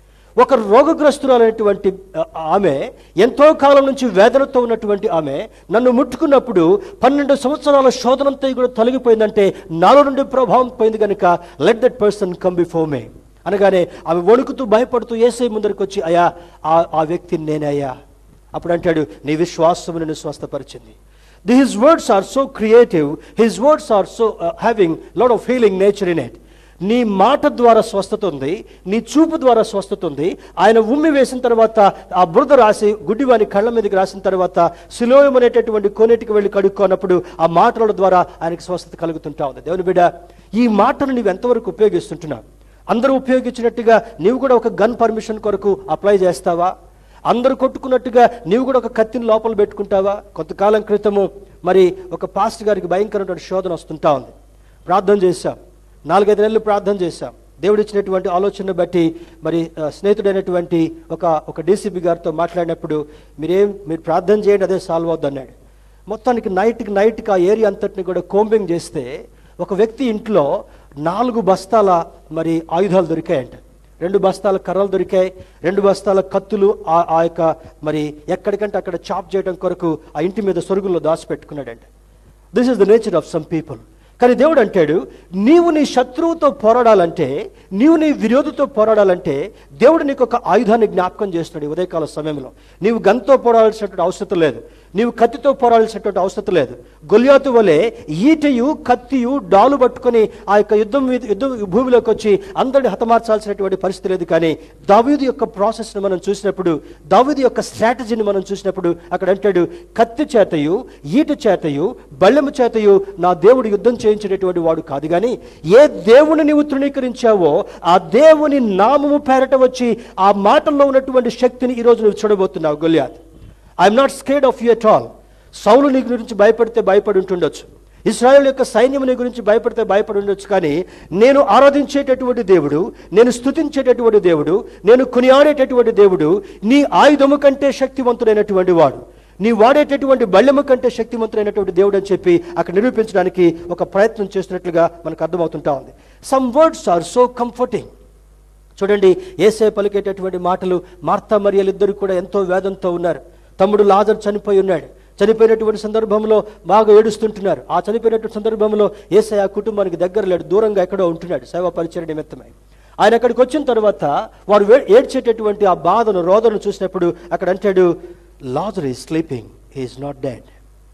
ఒక రోగగ్రస్తురాలైనటువంటి ఆ, ఆమె ఎంతో కాలం నుంచి వేదనతో ఉన్నటువంటి ఆమె నన్ను ముట్టుకున్నప్పుడు పన్నెండు సంవత్సరాల శోధనంతా కూడా తొలగిపోయిందంటే నాలో నుండి ప్రభావం పోయింది కనుక let that person come before me అనగానే ఆమె వణుకుతూ భయపడుతూ ఏసై ముందరికి వచ్చి అయ్యా ఆ ఆ వ్యక్తి నేనే అయ్యా అప్పుడు అంటాడు నీ విశ్వాసము నిన్ను స్వస్థపరిచింది the his words are so creative his words are so having lot of healing nature in it నీ మాట ద్వారా స్వస్థత ఉంది నీ చూపు ద్వారా స్వస్థత ఉంది ఆయన ఉమ్మి వేసిన తర్వాత ఆ బురద రాసి గుడ్డివాని కళ్ళ మీదకి రాసిన తర్వాత శిలోయం అనేటటువంటి కోనేటికి వెళ్ళి కడుక్కోనప్పుడు ఆ మాటల ద్వారా ఆయనకి స్వస్థత కలుగుతుంటా ఉంది దేవుని బిడ్డ ఈ మాటను నీవు ఎంతవరకు ఉపయోగిస్తుంటున్నావు అందరూ ఉపయోగించినట్టుగా నీవు కూడా ఒక గన్ పర్మిషన్ కొరకు అప్లై చేస్తావా అందరూ కొట్టుకున్నట్టుగా నీవు కూడా ఒక కత్తిని లోపల పెట్టుకుంటావా కొంతకాలం క్రితము మరి ఒక పాస్ట్ గారికి భయంకరమైన శోధన వస్తుంటా ఉంది ప్రార్థన చేశాం నాలుగైదు నెలలు ప్రార్థన చేశాం దేవుడు ఇచ్చినటువంటి ఆలోచన బట్టి మరి ఆ, స్నేహితుడైనటువంటి ఒక ఒక డీసీపీ గారితో మాట్లాడినప్పుడు మీరేం మీరు ప్రార్థన చేయండి అదే సాల్వ్ అవుద్ది అన్నాడు మొత్తానికి నైట్కి నైట్కి ఆ ఏరియా అంతటిని కూడా కోంబింగ్ చేస్తే ఒక వ్యక్తి ఇంట్లో నాలుగు బస్తాల మరి ఆయుధాలు దొరికాయంట రెండు బస్తాల కర్రలు దొరికాయి రెండు బస్తాల కత్తులు ఆ ఆ యొక్క మరి ఎక్కడికంటే అక్కడ చాప్ చేయడం కొరకు ఆ ఇంటి మీద సొరుగుల్లో దాచిపెట్టుకున్నాడంట this is the nature of some people కానీ దేవుడు అంటాడు నీవు నీ శత్రువుతో పోరాడాలంటే నీవు నీ విరోధితో పోరాడాలంటే దేవుడు నీకు ఒక ఆయుధాన్ని జ్ఞాపకం చేస్తున్నాడు ఈ ఉదయకాల సమయంలో నీవు గన్తో పోరాడాల్సినటువంటి అవసరం లేదు నీవు కత్తితో పోరాడాల్సినటువంటి అవసరం లేదు గొలియాతు వలె ఈటయు కత్తియు డాలు పట్టుకొని ఆ యొక్క యుద్ధం మీద యుద్ధం భూమిలోకి వచ్చి అందరిని హతమార్చాల్సినటువంటి పరిస్థితి లేదు కానీ దావీదు యొక్క ప్రాసెస్ని మనం చూసినప్పుడు దావీదు యొక్క స్ట్రాటజీని మనం చూసినప్పుడు అక్కడ అంటాడు కత్తి చేతయు ఈట చేతయు బళ్ళెము చేతయు నా దేవుడు యుద్ధం చేయించేటటువంటి వాడు కాదు కానీ ఏ దేవుని నీవు తృణీకరించావో ఆ దేవుని నామము పేరట వచ్చి ఆ మాటల్లో ఉన్నటువంటి శక్తిని ఈరోజు నువ్వు చూడబోతున్నావు Goliath I'm not scared of you at all సౌలు నీ గురించి భయపడితే భయపడి ఉంటుండొచ్చు ఇస్రాయేల్ యొక్క సైన్యం నీ గురించి భయపడితే భయపడి ఉండొచ్చు కానీ నేను ఆరాధించేటటువంటి దేవుడు నేను స్తుతించేటటువంటి దేవుడు నేను కొనియాడేటటువంటి దేవుడు నీ ఆయుధము కంటే శక్తివంతుడైనటువంటి వాడు నీ వాడేటటువంటి బళ్ళెము కంటే శక్తివంతుడైనటువంటి దేవుడు అని చెప్పి అక్కడ నిరూపించడానికి ఒక ప్రయత్నం చేస్తున్నట్లుగా మనకు అర్థమవుతుంటా ఉంది some words are so comforting చూడండి ఏసే పలికేటటువంటి మాటలు మార్తా మరియలు ఇద్దరు కూడా ఎంతో వేదంతో ఉన్నారు తమ్ముడు లాజర్ చనిపోయి ఉన్నాడు చనిపోయినటువంటి సందర్భంలో బాగా ఏడుస్తుంటున్నారు ఆ చనిపోయినటువంటి సందర్భంలో ఏసై ఆ కుటుంబానికి దగ్గర లేడు దూరంగా ఎక్కడో ఉంటున్నాడు సేవా పరిచయ నిమిత్తమై ఆయన అక్కడికి వచ్చిన తర్వాత వారు వే- ఏడ్చేటటువంటి ఆ బాధను రోదను చూసినప్పుడు అక్కడ అంటాడు Lazarus is sleeping is not dead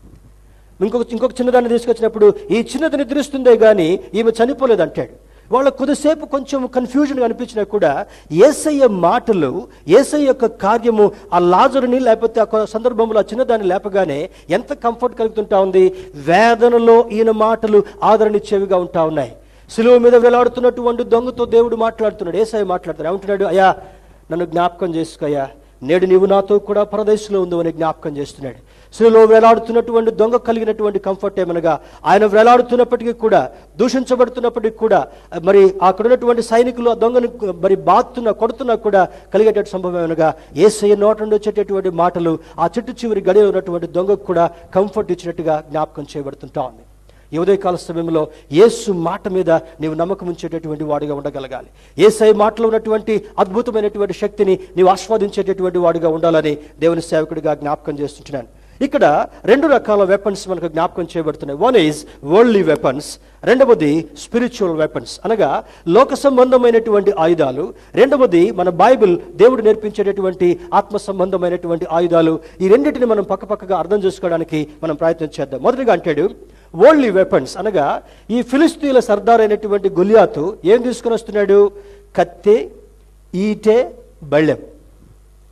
ఇంకొక ఇంకొక చిన్నదాన్ని తీసుకొచ్చినప్పుడు ఈ చిన్నది నిద్రిస్తుందే కానీ ఈమె చనిపోలేదు అంటాడు వాళ్ళ కొద్దిసేపు కొంచెం కన్ఫ్యూజన్ అనిపించినా కూడా ఏసయ్య మాటలు ఏసయ్య యొక్క కార్యము ఆ లాజరుని లేకపోతే ఆ కొ- సందర్భంలో ఆ చిన్నదాన్ని లేపగానే ఎంత కంఫర్ట్ కలుగుతుంటా ఉంది వేదనలో ఈయన మాటలు ఆదరణిచ్చేవిగా ఉంటా ఉన్నాయి సిలువ మీద వేలాడుతున్నటువంటి దొంగతో దేవుడు మాట్లాడుతున్నాడు ఏసయ్య మాట్లాడుతున్నాడు ఏమంటున్నాడు అయ్యా నన్ను జ్ఞాపకం చేసుకోయ్యా నేడు నీవు నాతో కూడా పరదేశంలో ఉందని జ్ఞాపకం చేస్తున్నాడు శిలువలో వేలాడుతున్నటువంటి దొంగ కలిగినటువంటి కంఫర్ట్ ఏమనగా ఆయన వేలాడుతున్నప్పటికీ కూడా దూషించబడుతున్నప్పటికీ కూడా మరి అక్కడ ఉన్నటువంటి సైనికులు ఆ దొంగని మరి బాతున్నా కొడుతున్నా కూడా కలిగేటటువంటి సంభవం ఏమనగా ఏసయ్య నోట నుండి వచ్చేటటువంటి మాటలు ఆ చిట్టు చివరి గడిలో ఉన్నటువంటి దొంగకు కూడా కంఫర్ట్ ఇచ్చినట్టుగా జ్ఞాపకం చేయబడుతుంటా ఉంది ఈ ఉదయకాల సమయంలో యేసు మాట మీద నీవు నమ్మకం ఉంచేటటువంటి వాడిగా ఉండగలగాలి ఏసై మాటలో ఉన్నటువంటి అద్భుతమైనటువంటి శక్తిని నీవు ఆస్వాదించేటటువంటి వాడిగా ఉండాలని దేవుని సేవకుడిగా జ్ఞాపకం చేస్తుంటున్నాను ఇక్కడ రెండు రకాల వెపన్స్ మనకు జ్ఞాపకం చేయబడుతున్నాయి వన్ ఈజ్ వరల్డ్లీ వెపన్స్ రెండవది స్పిరిచువల్ వెపన్స్ అనగా లోక సంబంధమైనటువంటి ఆయుధాలు రెండవది మన బైబిల్ దేవుడు నేర్పించేటటువంటి ఆత్మ సంబంధమైనటువంటి ఆయుధాలు ఈ రెండింటిని మనం పక్కపక్కగా అర్థం చేసుకోవడానికి మనం ప్రయత్నం చేద్దాం మొదటిగా అంటాడు వరల్డ్లీ వెపన్స్ అనగా ఈ ఫిలిస్తీన్ల సర్దార్ అయినటువంటి గులియాతు ఏం తీసుకుని వస్తున్నాడు కత్తి ఈటె బళ్ళెం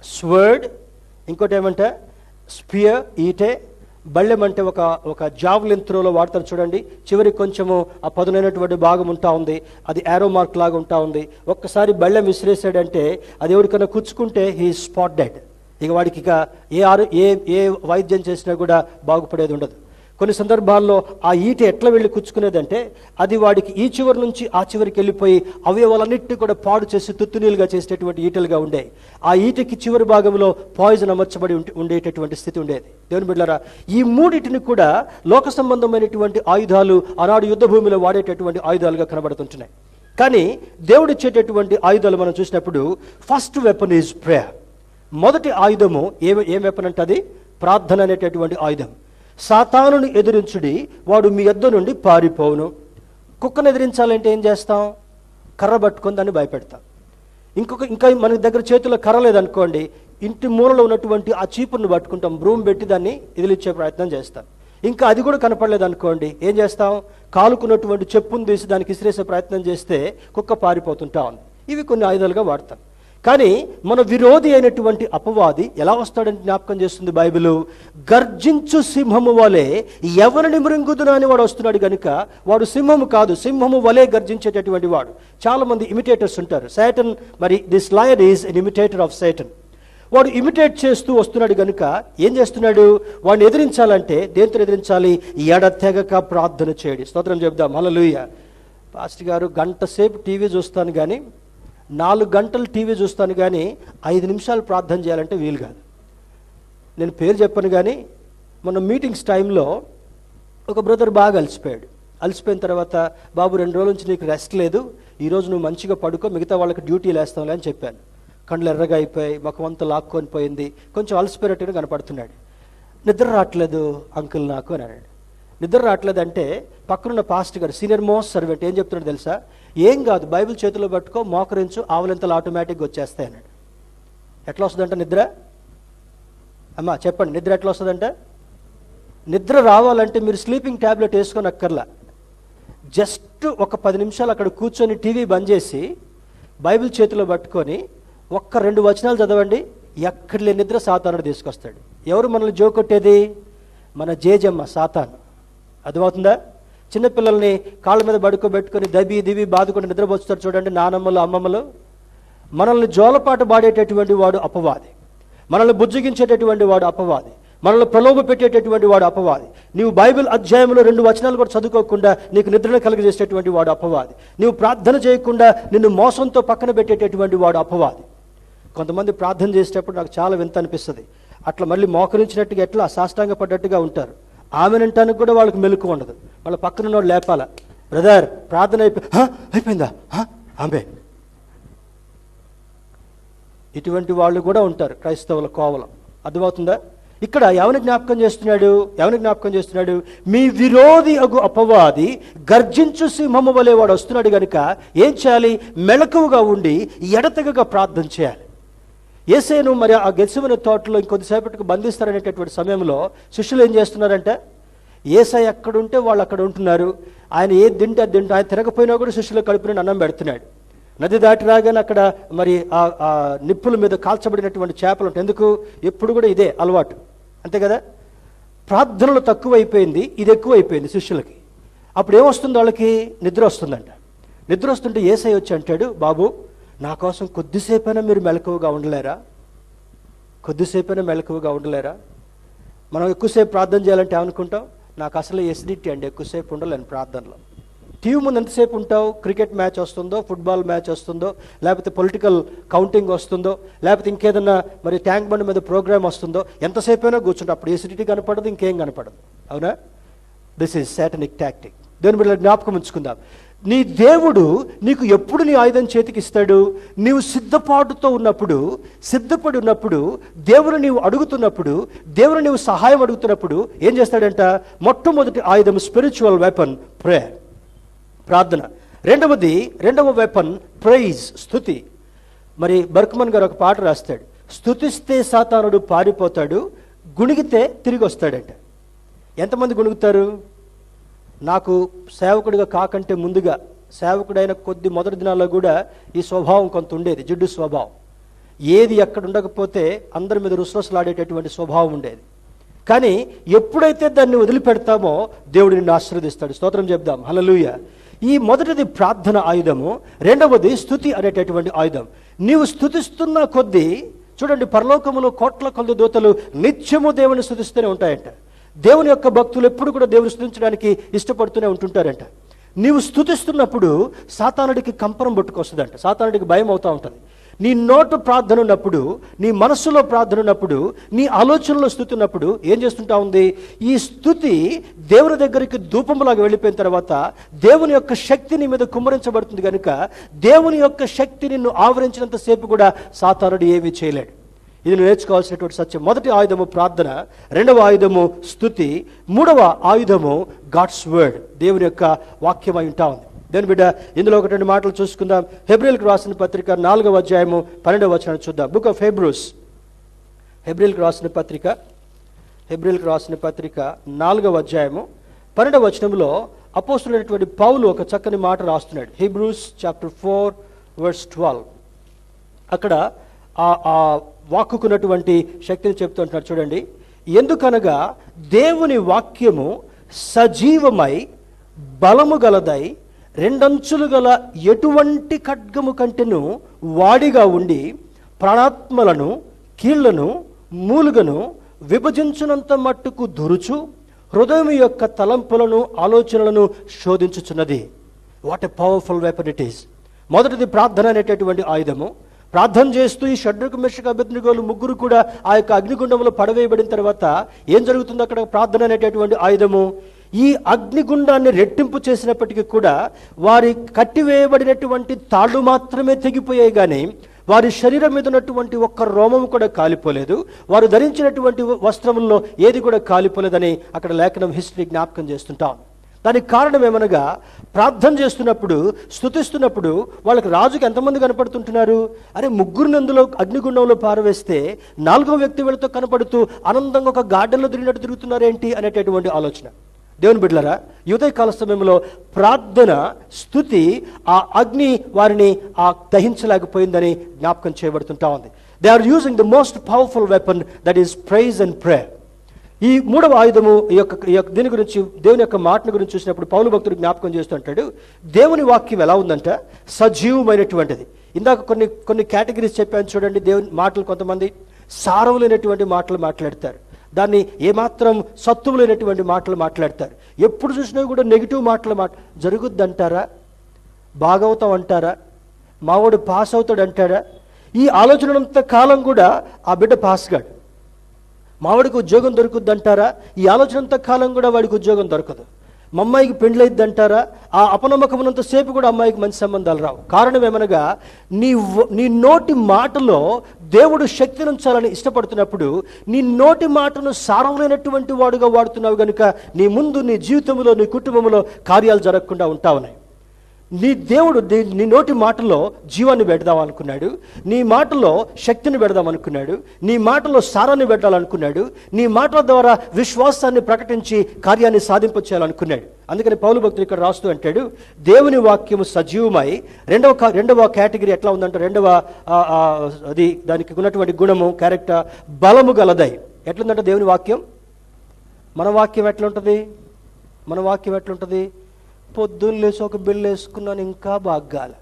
స్వర్డ్ ఇంకోటి ఏమంటే స్పియర్ ఈటే బళ్ళెం అంటే ఒక ఒక జావ్లిన్ త్రోలో వాడతారు చూడండి చివరికి కొంచెము ఆ పదునైనటువంటి భాగం ఉంటా ఉంది అది యారో మార్క్ లాగా ఉంటా ఉంది ఒక్కసారి బళ్ళెం విసిరేసాడంటే అది ఎవరికైనా కుచ్చుకుంటే హీ స్పాట్ డెడ్ ఇక వాడికి ఇక ఏ ఆరు ఏ ఏ వైద్యం చేసినా కూడా బాగుపడేది ఉండదు కొన్ని సందర్భాల్లో ఆ ఈట ఎట్లా వెళ్ళి కుచ్చుకునేదంటే అది వాడికి ఈ చివరి నుంచి ఆ చివరికి వెళ్ళిపోయి అవయవాలన్నింటినీ కూడా పాడు చేసి తుత్తునీలుగా చేసేటటువంటి ఈటలుగా ఉండే ఆ ఈటకి చివరి భాగంలో పాయిజన్ అమర్చబడి ఉంటే- ఉండేటటువంటి స్థితి ఉండేది దేవుని బిడ్డలారా ఈ మూడింటిని కూడా లోక సంబంధమైనటువంటి ఆయుధాలు ఆనాడు యుద్ధ భూమిలో వాడేటటువంటి ఆయుధాలుగా కనబడుతుంటున్నాయి కానీ దేవుడు ఇచ్చేటటువంటి ఆయుధాలు మనం చూసినప్పుడు ఫస్ట్ వెపన్ ఈజ్ ప్రేయర్ మొదటి ఆయుధము ఏ ఏం వెపన్ అంటే అది ప్రార్థన అనేటటువంటి ఆయుధం సాతానుని ఎదిరించుడి వాడు మీ యొద్ద నుండి పారిపోవును కుక్కను ఎదిరించాలంటే ఏం చేస్తాం కర్ర పట్టుకొని దాన్ని భయపెడతాం ఇంకొక ఇంకా మన దగ్గర చేతిలో కర్ర లేదనుకోండి ఇంటి మూలలో ఉన్నటువంటి ఆ చీపురును పట్టుకుంటాం బ్రూమ్ పెట్టి దాన్ని ఎదిలిచ్చే ప్రయత్నం చేస్తాం ఇంకా అది కూడా కనపడలేదు అనుకోండి ఏం చేస్తాం కాలుకున్నటువంటి చెప్పును తీసి దానికి ఇసిరేసే ప్రయత్నం చేస్తే కుక్క పారిపోతుంటా ఉంది ఇవి కొన్ని ఆయుధాలుగా వాడతాం కానీ మన విరోధి అయినటువంటి అపవాది ఎలా వస్తాడని జ్ఞాపకం చేస్తుంది బైబిల్ గర్జించు సింహము వలె ఎవరిని మృంగుదునా అని వాడు వస్తున్నాడు గనుక వాడు సింహము కాదు సింహము వలె గర్జించేటటువంటి వాడు చాలా మంది ఇమిటేటర్స్ ఉంటారు సైటన్ మరి this lion is an imitator of Satan వాడు ఇమిటేట్ చేస్తూ వస్తున్నాడు గనుక ఏం చేస్తున్నాడు వాడిని ఎదిరించాలంటే దేంతో ఎదిరించాలి ఎడతెగక ప్రార్థన చేయడి స్తోత్రం చెప్దాం హల్లెలూయా పాస్టర్ గారు గంట సేపు టీవీ చూస్తాను కానీ నాలుగు గంటలు టీవీ చూస్తాను కానీ ఐదు నిమిషాలు ప్రార్థన చేయాలంటే వీలు కాదు నేను పేరు చెప్పను కానీ మొన్న మీటింగ్స్ టైంలో ఒక బ్రదర్ బాగా అలసిపోయాడు అలసిపోయిన తర్వాత బాబు రెండు రోజుల నుంచి నీకు రెస్ట్ లేదు ఈరోజు నువ్వు మంచిగా పడుకో మిగతా వాళ్ళకి డ్యూటీలు వేస్తాంలే అని చెప్పాను కళ్ళు ఎర్రగా అయిపోయి ముఖం అంతా లాక్కొని పోయింది కొంచెం అలసిపోయినట్టుగా కనపడుతున్నాడు నిద్ర రావట్లేదు అంకుల్ నాకు అని అన్నాడు నిద్ర రావట్లేదు అంటే పక్కనున్న పాస్ట్ గారు సీనియర్ మోస్ట్ సర్వెంట్ ఏం చెప్తున్నాడు తెలుసా ఏం కాదు బైబిల్ చేతిలో పట్టుకో మోకరించు ఆవులంతలు ఆటోమేటిక్గా వచ్చేస్తాయి అన్నాడు ఎట్లా వస్తుందంట నిద్ర అమ్మా చెప్పండి నిద్ర ఎట్లా వస్తుందంట నిద్ర రావాలంటే మీరు స్లీపింగ్ ట్యాబ్లెట్ వేసుకొని అక్కర్లా జస్ట్ ఒక పది నిమిషాలు అక్కడ కూర్చొని టీవీ బంద్ చేసి బైబిల్ చేతిలో పట్టుకొని ఒక్క రెండు వచనాలు చదవండి ఎక్కడ లేని నిద్ర సాతానుడు తీసుకొస్తాడు ఎవరు మనల్ని జోకొట్టేది మన జేజమ్మ సాతాను అర్థమవుతుందా చిన్నపిల్లల్ని కాళ్ళ మీద పడుకోబెట్టుకొని దబి దివి బాదుకొని నిద్రపోస్తారు చూడండి నానమ్మలు అమ్మమ్మలు మనల్ని జోలపాట పాడేటటువంటి వాడు అపవాది మనల్ని బుజ్జగించేటటువంటి వాడు అపవాది మనల్ని ప్రలోభ పెట్టేటటువంటి వాడు అపవాది నీవు బైబిల్ అధ్యాయంలో రెండు వచనాలు కూడా చదువుకోకుండా నీకు నిద్రను కలుగజేసేటటువంటి వాడు అపవాది నీవు ప్రార్థన చేయకుండా నిన్ను మోసంతో పక్కన పెట్టేటటువంటి వాడు అపవాది కొంతమంది ప్రార్థన చేసేటప్పుడు నాకు చాలా వింత అనిపిస్తుంది అట్లా మళ్ళీ మోకరించినట్టుగా ఎట్లా సాష్టాంగ పడ్డట్టుగా ఉంటారు ఆమెనంటానికి కూడా వాళ్ళకి మెలకు ఉండదు వాళ్ళ పక్కన ఉన్నవాడు లేపాల బ్రదర్ ప్రార్థన అయిపోయి "హ? అయిపోయిందా హ? ఆమె ఇటువంటి వాళ్ళు కూడా ఉంటారు క్రైస్తవుల కోవలం అర్థమవుతుందా ఇక్కడ ఎవరిని జ్ఞాపకం చేస్తున్నాడు ఎవరిని జ్ఞాపకం చేస్తున్నాడు మీ విరోధి అగు అపవాది గర్జించు సింహము వలె వాడు వస్తున్నాడు గనుక ఏం చేయాలి మెలకువగా ఉండి ఎడతెగగా ప్రార్థన చేయాలి ఏసేను మరి ఆ గెలిసిన తోటలో ఇంకొద్దిసేపటికి బంధిస్తారనేటటువంటి సమయంలో శిష్యులు ఏం చేస్తున్నారంటే ఏసై ఎక్కడుంటే వాళ్ళు అక్కడ ఉంటున్నారు ఆయన ఏది తింటే అది తింటే ఆయన తిరగపోయినా కూడా శిష్యుల కడుపు నుండి అన్నం పెడుతున్నాడు నది దాటి రాగానే అక్కడ మరి ఆ ఆ నిప్పుల మీద కాల్చబడినటువంటి చేపలు ఉంటాయి ఎందుకు ఎప్పుడు కూడా ఇదే అలవాటు అంతే కదా ప్రార్థనలు తక్కువైపోయింది ఇది ఎక్కువైపోయింది శిష్యులకి అప్పుడు ఏమొస్తుంది వాళ్ళకి నిద్ర వస్తుందంట నిద్ర వస్తుంటే ఏసై వచ్చి అంటాడు బాబు నా కోసం కొద్దిసేపైనా మీరు మెలకువగా ఉండలేరా కొద్దిసేపైనా మెలకువగా ఉండలేరా మనం ఎక్కువసేపు ప్రార్థన చేయాలంటే ఏమనుకుంటాం నాకు అసలు ఎసిడిటీ అండి ఎక్కువసేపు ఉండలేను ప్రార్థనలో టీవీ ముందు ఎంతసేపు ఉంటావు క్రికెట్ మ్యాచ్ వస్తుందో ఫుట్బాల్ మ్యాచ్ వస్తుందో లేకపోతే పొలిటికల్ కౌంటింగ్ వస్తుందో లేకపోతే ఇంకేదన్నా మరి ట్యాంక్ బండ్ మీద ప్రోగ్రామ్ వస్తుందో ఎంతసేపు అయినా కూర్చుంటావు అప్పుడు ఎసిడిటీ కనపడదు ఇంకేం కనపడదు అవునా దిస్ ఈజ్ సాటనిక్ టాక్టిక్ దేని మీద జ్ఞాపకం ఉంచుకుందాం నీ దేవుడు నీకు ఎప్పుడు నీ ఆయుధం చేతికి ఇస్తాడు నీవు సిద్ధపాటుతో ఉన్నప్పుడు సిద్ధపడి ఉన్నప్పుడు దేవుని నీవు అడుగుతున్నప్పుడు దేవుని నీవు సహాయం అడుగుతున్నప్పుడు ఏం చేస్తాడంట మొట్టమొదటి ఆయుధం స్పిరిచువల్ వెపన్ ప్రేయర్ ప్రార్థన రెండవది రెండవ వెపన్ ప్రైజ్ స్థుతి మరి బర్క్మన్ గారు ఒక పాట రాస్తాడు స్థుతిస్తే సాతానుడు పారిపోతాడు గుణిగితే తిరిగి వస్తాడంట ఎంతమంది గుణుగుతారు నాకు సేవకుడిగా కాకంటే ముందుగా సేవకుడైన కొద్ది మొదటి దినాల్లో కూడా ఈ స్వభావం కొంత ఉండేది జిడ్డు స్వభావం ఏది ఎక్కడ ఉండకపోతే అందరి మీద రుసరుసలాడేటటువంటి స్వభావం ఉండేది కానీ ఎప్పుడైతే దాన్ని వదిలిపెడతామో దేవుడు నిన్ను ఆశీర్వదిస్తాడు స్తోత్రం చెప్దాం హల్లెలూయ ఈ మొదటిది ప్రార్థన ఆయుధము రెండవది స్థుతి అనేటటువంటి ఆయుధం నీవు స్థుతిస్తున్న కొద్దీ చూడండి పరలోకములో కోట్ల కొద్ది దూతలు నిత్యము దేవుని స్థుతిస్తూనే ఉంటాయంట దేవుని యొక్క భక్తులు ఎప్పుడు కూడా దేవుని స్థుతించడానికి ఇష్టపడుతూనే ఉంటుంటారంట నీవు స్థుతిస్తున్నప్పుడు సాతానుడికి కంపరం పుట్టుకొస్తుందంట సాతానుడికి భయం అవుతూ ఉంటుంది నీ నోటు ప్రార్థన ఉన్నప్పుడు నీ మనస్సులో ప్రార్థన ఉన్నప్పుడు నీ ఆలోచనలో స్థుతి ఉన్నప్పుడు ఏం చేస్తుంటా ఉంది ఈ స్థుతి దేవుని దగ్గరికి ధూపములాగా వెళ్ళిపోయిన తర్వాత దేవుని యొక్క శక్తి నీ మీద కుమ్మరించబడుతుంది కనుక దేవుని యొక్క శక్తి నిన్ను ఆవరించినంత సేపు కూడా సాతానుడు ఏమీ చేయలేడు ఇది నువ్వు నేర్చుకోవాల్సినటువంటి సత్యం మొదటి ఆయుధము ప్రార్థన రెండవ ఆయుధము స్థుతి మూడవ ఆయుధము గాడ్స్ వర్డ్ దేవుని యొక్క వాక్యమై ఉంటా ఉంది దేని బిడ్డ ఇందులో ఒక రెండు మాటలు చూసుకుందాం హెబ్రిల్కి రాసిన పత్రిక నాలుగవ అధ్యాయము పన్నెండవ వచనం చూద్దాం బుక్ ఆఫ్ హెబ్రూస్ హెబ్రిల్కి రాసిన పత్రిక హెబ్రిల్కి రాసిన పత్రిక నాలుగవ అధ్యాయము పన్నెండవ వచనంలో అపోస్తులైనటువంటి పౌలు ఒక చక్కని మాట రాస్తున్నాడు Hebrews chapter four verse twelve అక్కడ ఆ ఆ వాక్కుకున్నటువంటి శక్తిని చెప్తుంటున్నాడు చూడండి ఎందుకనగా దేవుని వాక్యము సజీవమై బలము గలదై రెండంచులు గల ఎటువంటి ఖడ్గము కంటెను వాడిగా ఉండి ప్రాణాత్మలను కీళ్లను మూలుగను విభజించునంత మట్టుకు దురుచు హృదయం యొక్క తలంపులను ఆలోచనలను శోధించుచున్నది what a powerful weapon it is మొదటిది ప్రార్థన అనేటటువంటి ఆయుధము ప్రార్థన చేస్తూ ఈ షడ్రకు మెషక అభ్యర్థిగోలు ముగ్గురు కూడా ఆ యొక్క అగ్నిగుండంలో పడవేయబడిన తర్వాత ఏం జరుగుతుంది అక్కడ ప్రార్థన అనేటటువంటి ఆయుధము ఈ అగ్నిగుండాన్ని రెట్టింపు చేసినప్పటికీ కూడా వారి కట్టివేయబడినటువంటి తాళ్ళు మాత్రమే తెగిపోయాయి కానీ వారి శరీరం మీద ఉన్నటువంటి ఒక్క రోమం కూడా కాలిపోలేదు వారు ధరించినటువంటి వస్త్రముల్లో ఏది కూడా కాలిపోలేదని అక్కడ లేఖనం హిస్టరీ జ్ఞాపకం చేస్తుంటాం దానికి కారణం ఏమనగా ప్రార్థన చేస్తున్నప్పుడు స్తుతిస్తున్నప్పుడు వాళ్ళకి రాజుకి ఎంతమంది కనపడుతుంటున్నారు అరే ముగ్గురు నందులో అగ్నిగుండంలో పారవేస్తే నాలుగో వ్యక్తి వీళ్ళతో కనపడుతూ ఆనందంగా ఒక గార్డెన్లో తిరిగినట్టు తిరుగుతున్నారేంటి అనేటటువంటి ఆలోచన దేవుని బిడ్డలారా యుదయ కాల సమయంలో ప్రార్థన స్థుతి ఆ అగ్ని వారిని ఆ దహించలేకపోయిందని జ్ఞాపకం చేయబడుతుంటా ఉంది they are using the most powerful weapon that is praise and prayer ఈ మూడవ ఆయుధము ఈ యొక్క ఈ యొక్క దీని గురించి దేవుని యొక్క మాటను గురించి చూసినప్పుడు పౌలు భక్తుడు జ్ఞాపకం చేస్తుంటాడు దేవుని వాక్యం ఎలా ఉందంట సజీవమైనటువంటిది ఇందాక కొన్ని కొన్ని కేటగిరీస్ చెప్పాను చూడండి దేవుని మాటలు కొంతమంది సారం లేనటువంటి మాటలు మాట్లాడతారు దాన్ని ఏమాత్రం సత్తువు లేనటువంటి మాటలు మాట్లాడతారు ఎప్పుడు చూసినా కూడా నెగిటివ్ మాటలు మాట జరుగుద్దంటారా బాగవుతాం అంటారా మావాడు పాస్ అవుతాడు అంటాడా ఈ ఆలోచనంత కాలం కూడా ఆ బిడ్డ పాస్ గాడు మావాడికి ఉద్యోగం దొరుకుద్దంటారా ఈ ఆలోచనంత కాలం కూడా వాడికి ఉద్యోగం దొరకదు మా అమ్మాయికి పెళ్ళైద్దంటారా ఆ అపనమ్మకమునంత సేపు కూడా అమ్మాయికి మంచి సంబంధాలు రావు కారణం ఏమనగా నీ వ- నీ నోటి మాటలో దేవుడు శక్తిని ఉంచాలని ఇష్టపడుతున్నప్పుడు నీ నోటి మాటను సారం లేనటువంటి వాడుగా వాడుతున్నావు కనుక నీ ముందు నీ జీవితంలో నీ కుటుంబంలో కార్యాలు జరగకుండా ఉంటావున్నాయి నీ దేవుడు నీ- నీ నోటి మాటలో జీవాన్ని పెడదాం అనుకున్నాడు నీ మాటలో శక్తిని పెడదాం అనుకున్నాడు నీ మాటలో సారాన్ని పెట్టాలనుకున్నాడు నీ మాటల ద్వారా విశ్వాసాన్ని ప్రకటించి కార్యాన్ని సాధింప చేయాలనుకున్నాడు అందుకని పౌలు భక్తులు ఇక్కడ రాస్తూ అంటాడు దేవుని వాక్యము సజీవమై రెండవ కా- రెండవ కేటగిరీ ఎట్లా ఉందంటే రెండవ ఆ, ఆ, అది దానికి ఉన్నటువంటి గుణము క్యారెక్టర్ బలము గలదై ఎట్లుందంటే దేవుని వాక్యం మన వాక్యం ఎట్లుంటుంది మన వాక్యం ఎట్లుంటుంది పొద్దున్న లేచి ఒక బిళ్ళ వేసుకున్నాను ఇంకా బాగ్గాల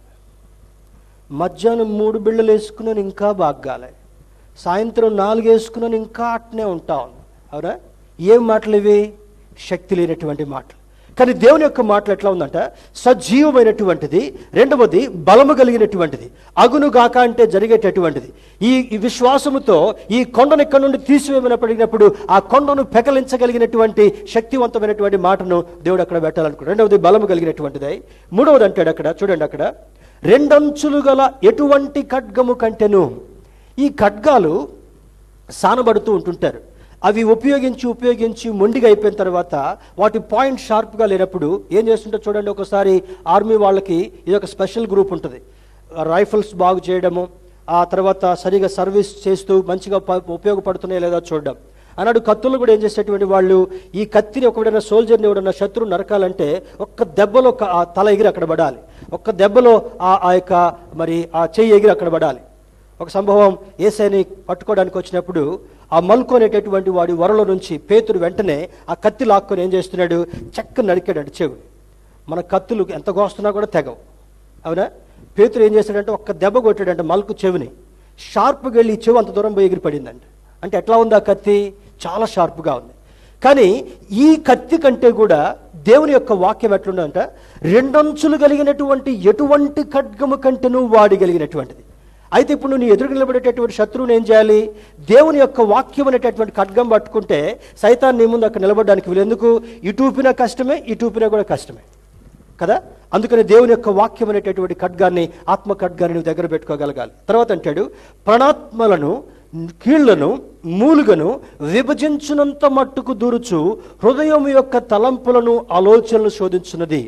మధ్యాహ్నం మూడు బిళ్ళలు వేసుకున్నాను ఇంకా బాగ్గాలే సాయంత్రం నాలుగు వేసుకున్నాను ఇంకా అట్నే ఉంటా ఉంది అవునా ఏం మాటలు ఇవి శక్తి లేనటువంటి మాటలు కానీ దేవుని యొక్క మాటలు ఎట్లా ఉందంట సజీవమైనటువంటిది రెండవది బలము కలిగినటువంటిది అగును గాక అంటే జరిగేటటువంటిది ఈ ఈ విశ్వాసముతో ఈ కొండను ఇక్కడ నుండి తీసివేయమనపడినప్పుడు ఆ కొండను పెకలించగలిగినటువంటి శక్తివంతమైనటువంటి మాటను దేవుడు అక్కడ పెట్టాలనుకున్నాడు రెండవది బలము కలిగినటువంటిది మూడవది అంటాడు అక్కడ చూడండి అక్కడ రెండంచులు గల ఎటువంటి ఖడ్గము కంటెను ఈ ఖడ్గాలు సానబడుతూ ఉంటుంటారు అవి ఉపయోగించి ఉపయోగించి మొండిగా అయిపోయిన తర్వాత వాటి పాయింట్ షార్ప్గా లేనప్పుడు ఏం చేస్తుంటారు చూడండి ఒకసారి ఆర్మీ వాళ్ళకి ఇది ఒక స్పెషల్ గ్రూప్ ఉంటుంది రైఫిల్స్ బాగు చేయడము ఆ తర్వాత సరిగా సర్వీస్ చేస్తూ మంచిగా ప- ఉపయోగపడుతున్నాయా లేదా చూడడం అన్నాడు కత్తులు కూడా ఏం చేసేటువంటి వాళ్ళు ఈ కత్తిని ఒకవేళ సోల్జర్ని ఎవడన్నా శత్రువు నరకాలంటే ఒక్క దెబ్బలో ఒక- ఆ తల ఎగిరి అక్కడ పడాలి ఒక్క దెబ్బలో ఆ ఆ యొక్క మరి ఆ చెయ్యి ఎగిరి అక్కడ పడాలి ఒక సంభవం ఏసైని పట్టుకోవడానికి వచ్చినప్పుడు ఆ మల్కు అనేటటువంటి వాడి వరలో నుంచి పేతురు వెంటనే ఆ కత్తి లాక్కొని ఏం చేస్తున్నాడు చెక్క నరికాడు చెవి మన కత్తులు ఎంత కోస్తున్నా కూడా తెగవు అవునా పేతురు ఏం చేశాడంటే ఒక్క దెబ్బ కొట్టాడంటే మల్కు చెవిని షార్ప్గా వెళ్ళి ఈ చెవి అంత దూరం పోయి ఎగిరి పడిందంట అంటే ఎట్లా ఉంది ఆ కత్తి చాలా షార్ప్గా ఉంది కానీ ఈ కత్తి కంటే కూడా దేవుని యొక్క వాక్యం ఎట్లుందంట రెండంచులు కలిగినటువంటి ఎటువంటి ఖడ్గము కంటేనూ వాడిగలిగినటువంటిది అయితే ఇప్పుడు నువ్వు నీ ఎదురు నిలబడేటటువంటి శత్రువుని ఏం చేయాలి దేవుని యొక్క వాక్యం అనేటటువంటి ఖడ్గం పట్టుకుంటే సైతాన్ నీ ముందు అక్కడ నిలబడడానికి వీలు ఎందుకు ఇటూపినా కష్టమే ఇటూపినా కూడా కష్టమే కదా అందుకని దేవుని యొక్క వాక్యం అనేటటువంటి ఖడ్గాన్ని ఆత్మ ఖడ్గాన్ని నువ్వు దగ్గర పెట్టుకోగలగాలి తర్వాత అంటాడు ప్రణాత్మలను కీళ్లను మూలుగను విభజించినంత మట్టుకు దూరుచు హృదయం యొక్క తలంపులను ఆలోచనలు శోధించున్నది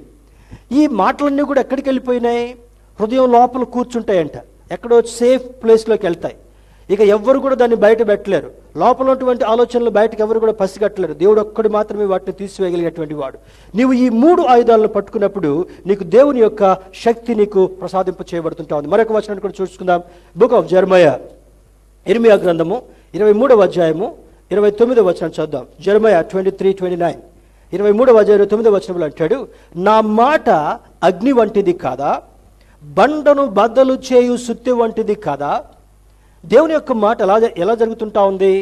ఈ మాటలన్నీ కూడా ఎక్కడికి వెళ్ళిపోయినాయి హృదయం లోపల కూర్చుంటాయంట ఎక్కడో సేఫ్ ప్లేస్లోకి వెళ్తాయి ఇక ఎవ్వరు కూడా దాన్ని బయట పెట్టలేరు లోపల ఉన్నటువంటి ఆలోచనలు బయటకు ఎవరు కూడా పసిగట్టలేరు దేవుడు ఒక్కడు మాత్రమే వాటిని తీసివేయగలిగినటువంటి వాడు నీవు ఈ మూడు ఆయుధాలను పట్టుకున్నప్పుడు నీకు దేవుని యొక్క శక్తి నీకు ప్రసాదింప చేయబడుతుంటా ఉంది మరొక వచనాన్ని కూడా చూసుకుందాం బుక్ ఆఫ్ జర్మయ ఇర్మియా గ్రంథము ఇరవై మూడవ అధ్యాయము ఇరవై తొమ్మిదవ వచనం చూద్దాం Jeremiah twenty three twenty nine ఇరవై మూడవ అధ్యాయం ఇరవై తొమ్మిదవ వచనంలో అంటాడు నా మాట అగ్ని వంటిది కాదా బండను బద్దలు చేయు సుత్తి వంటిది కాదా దేవుని యొక్క మాట ఎలా ఎలా జరుగుతుంటా ఉంది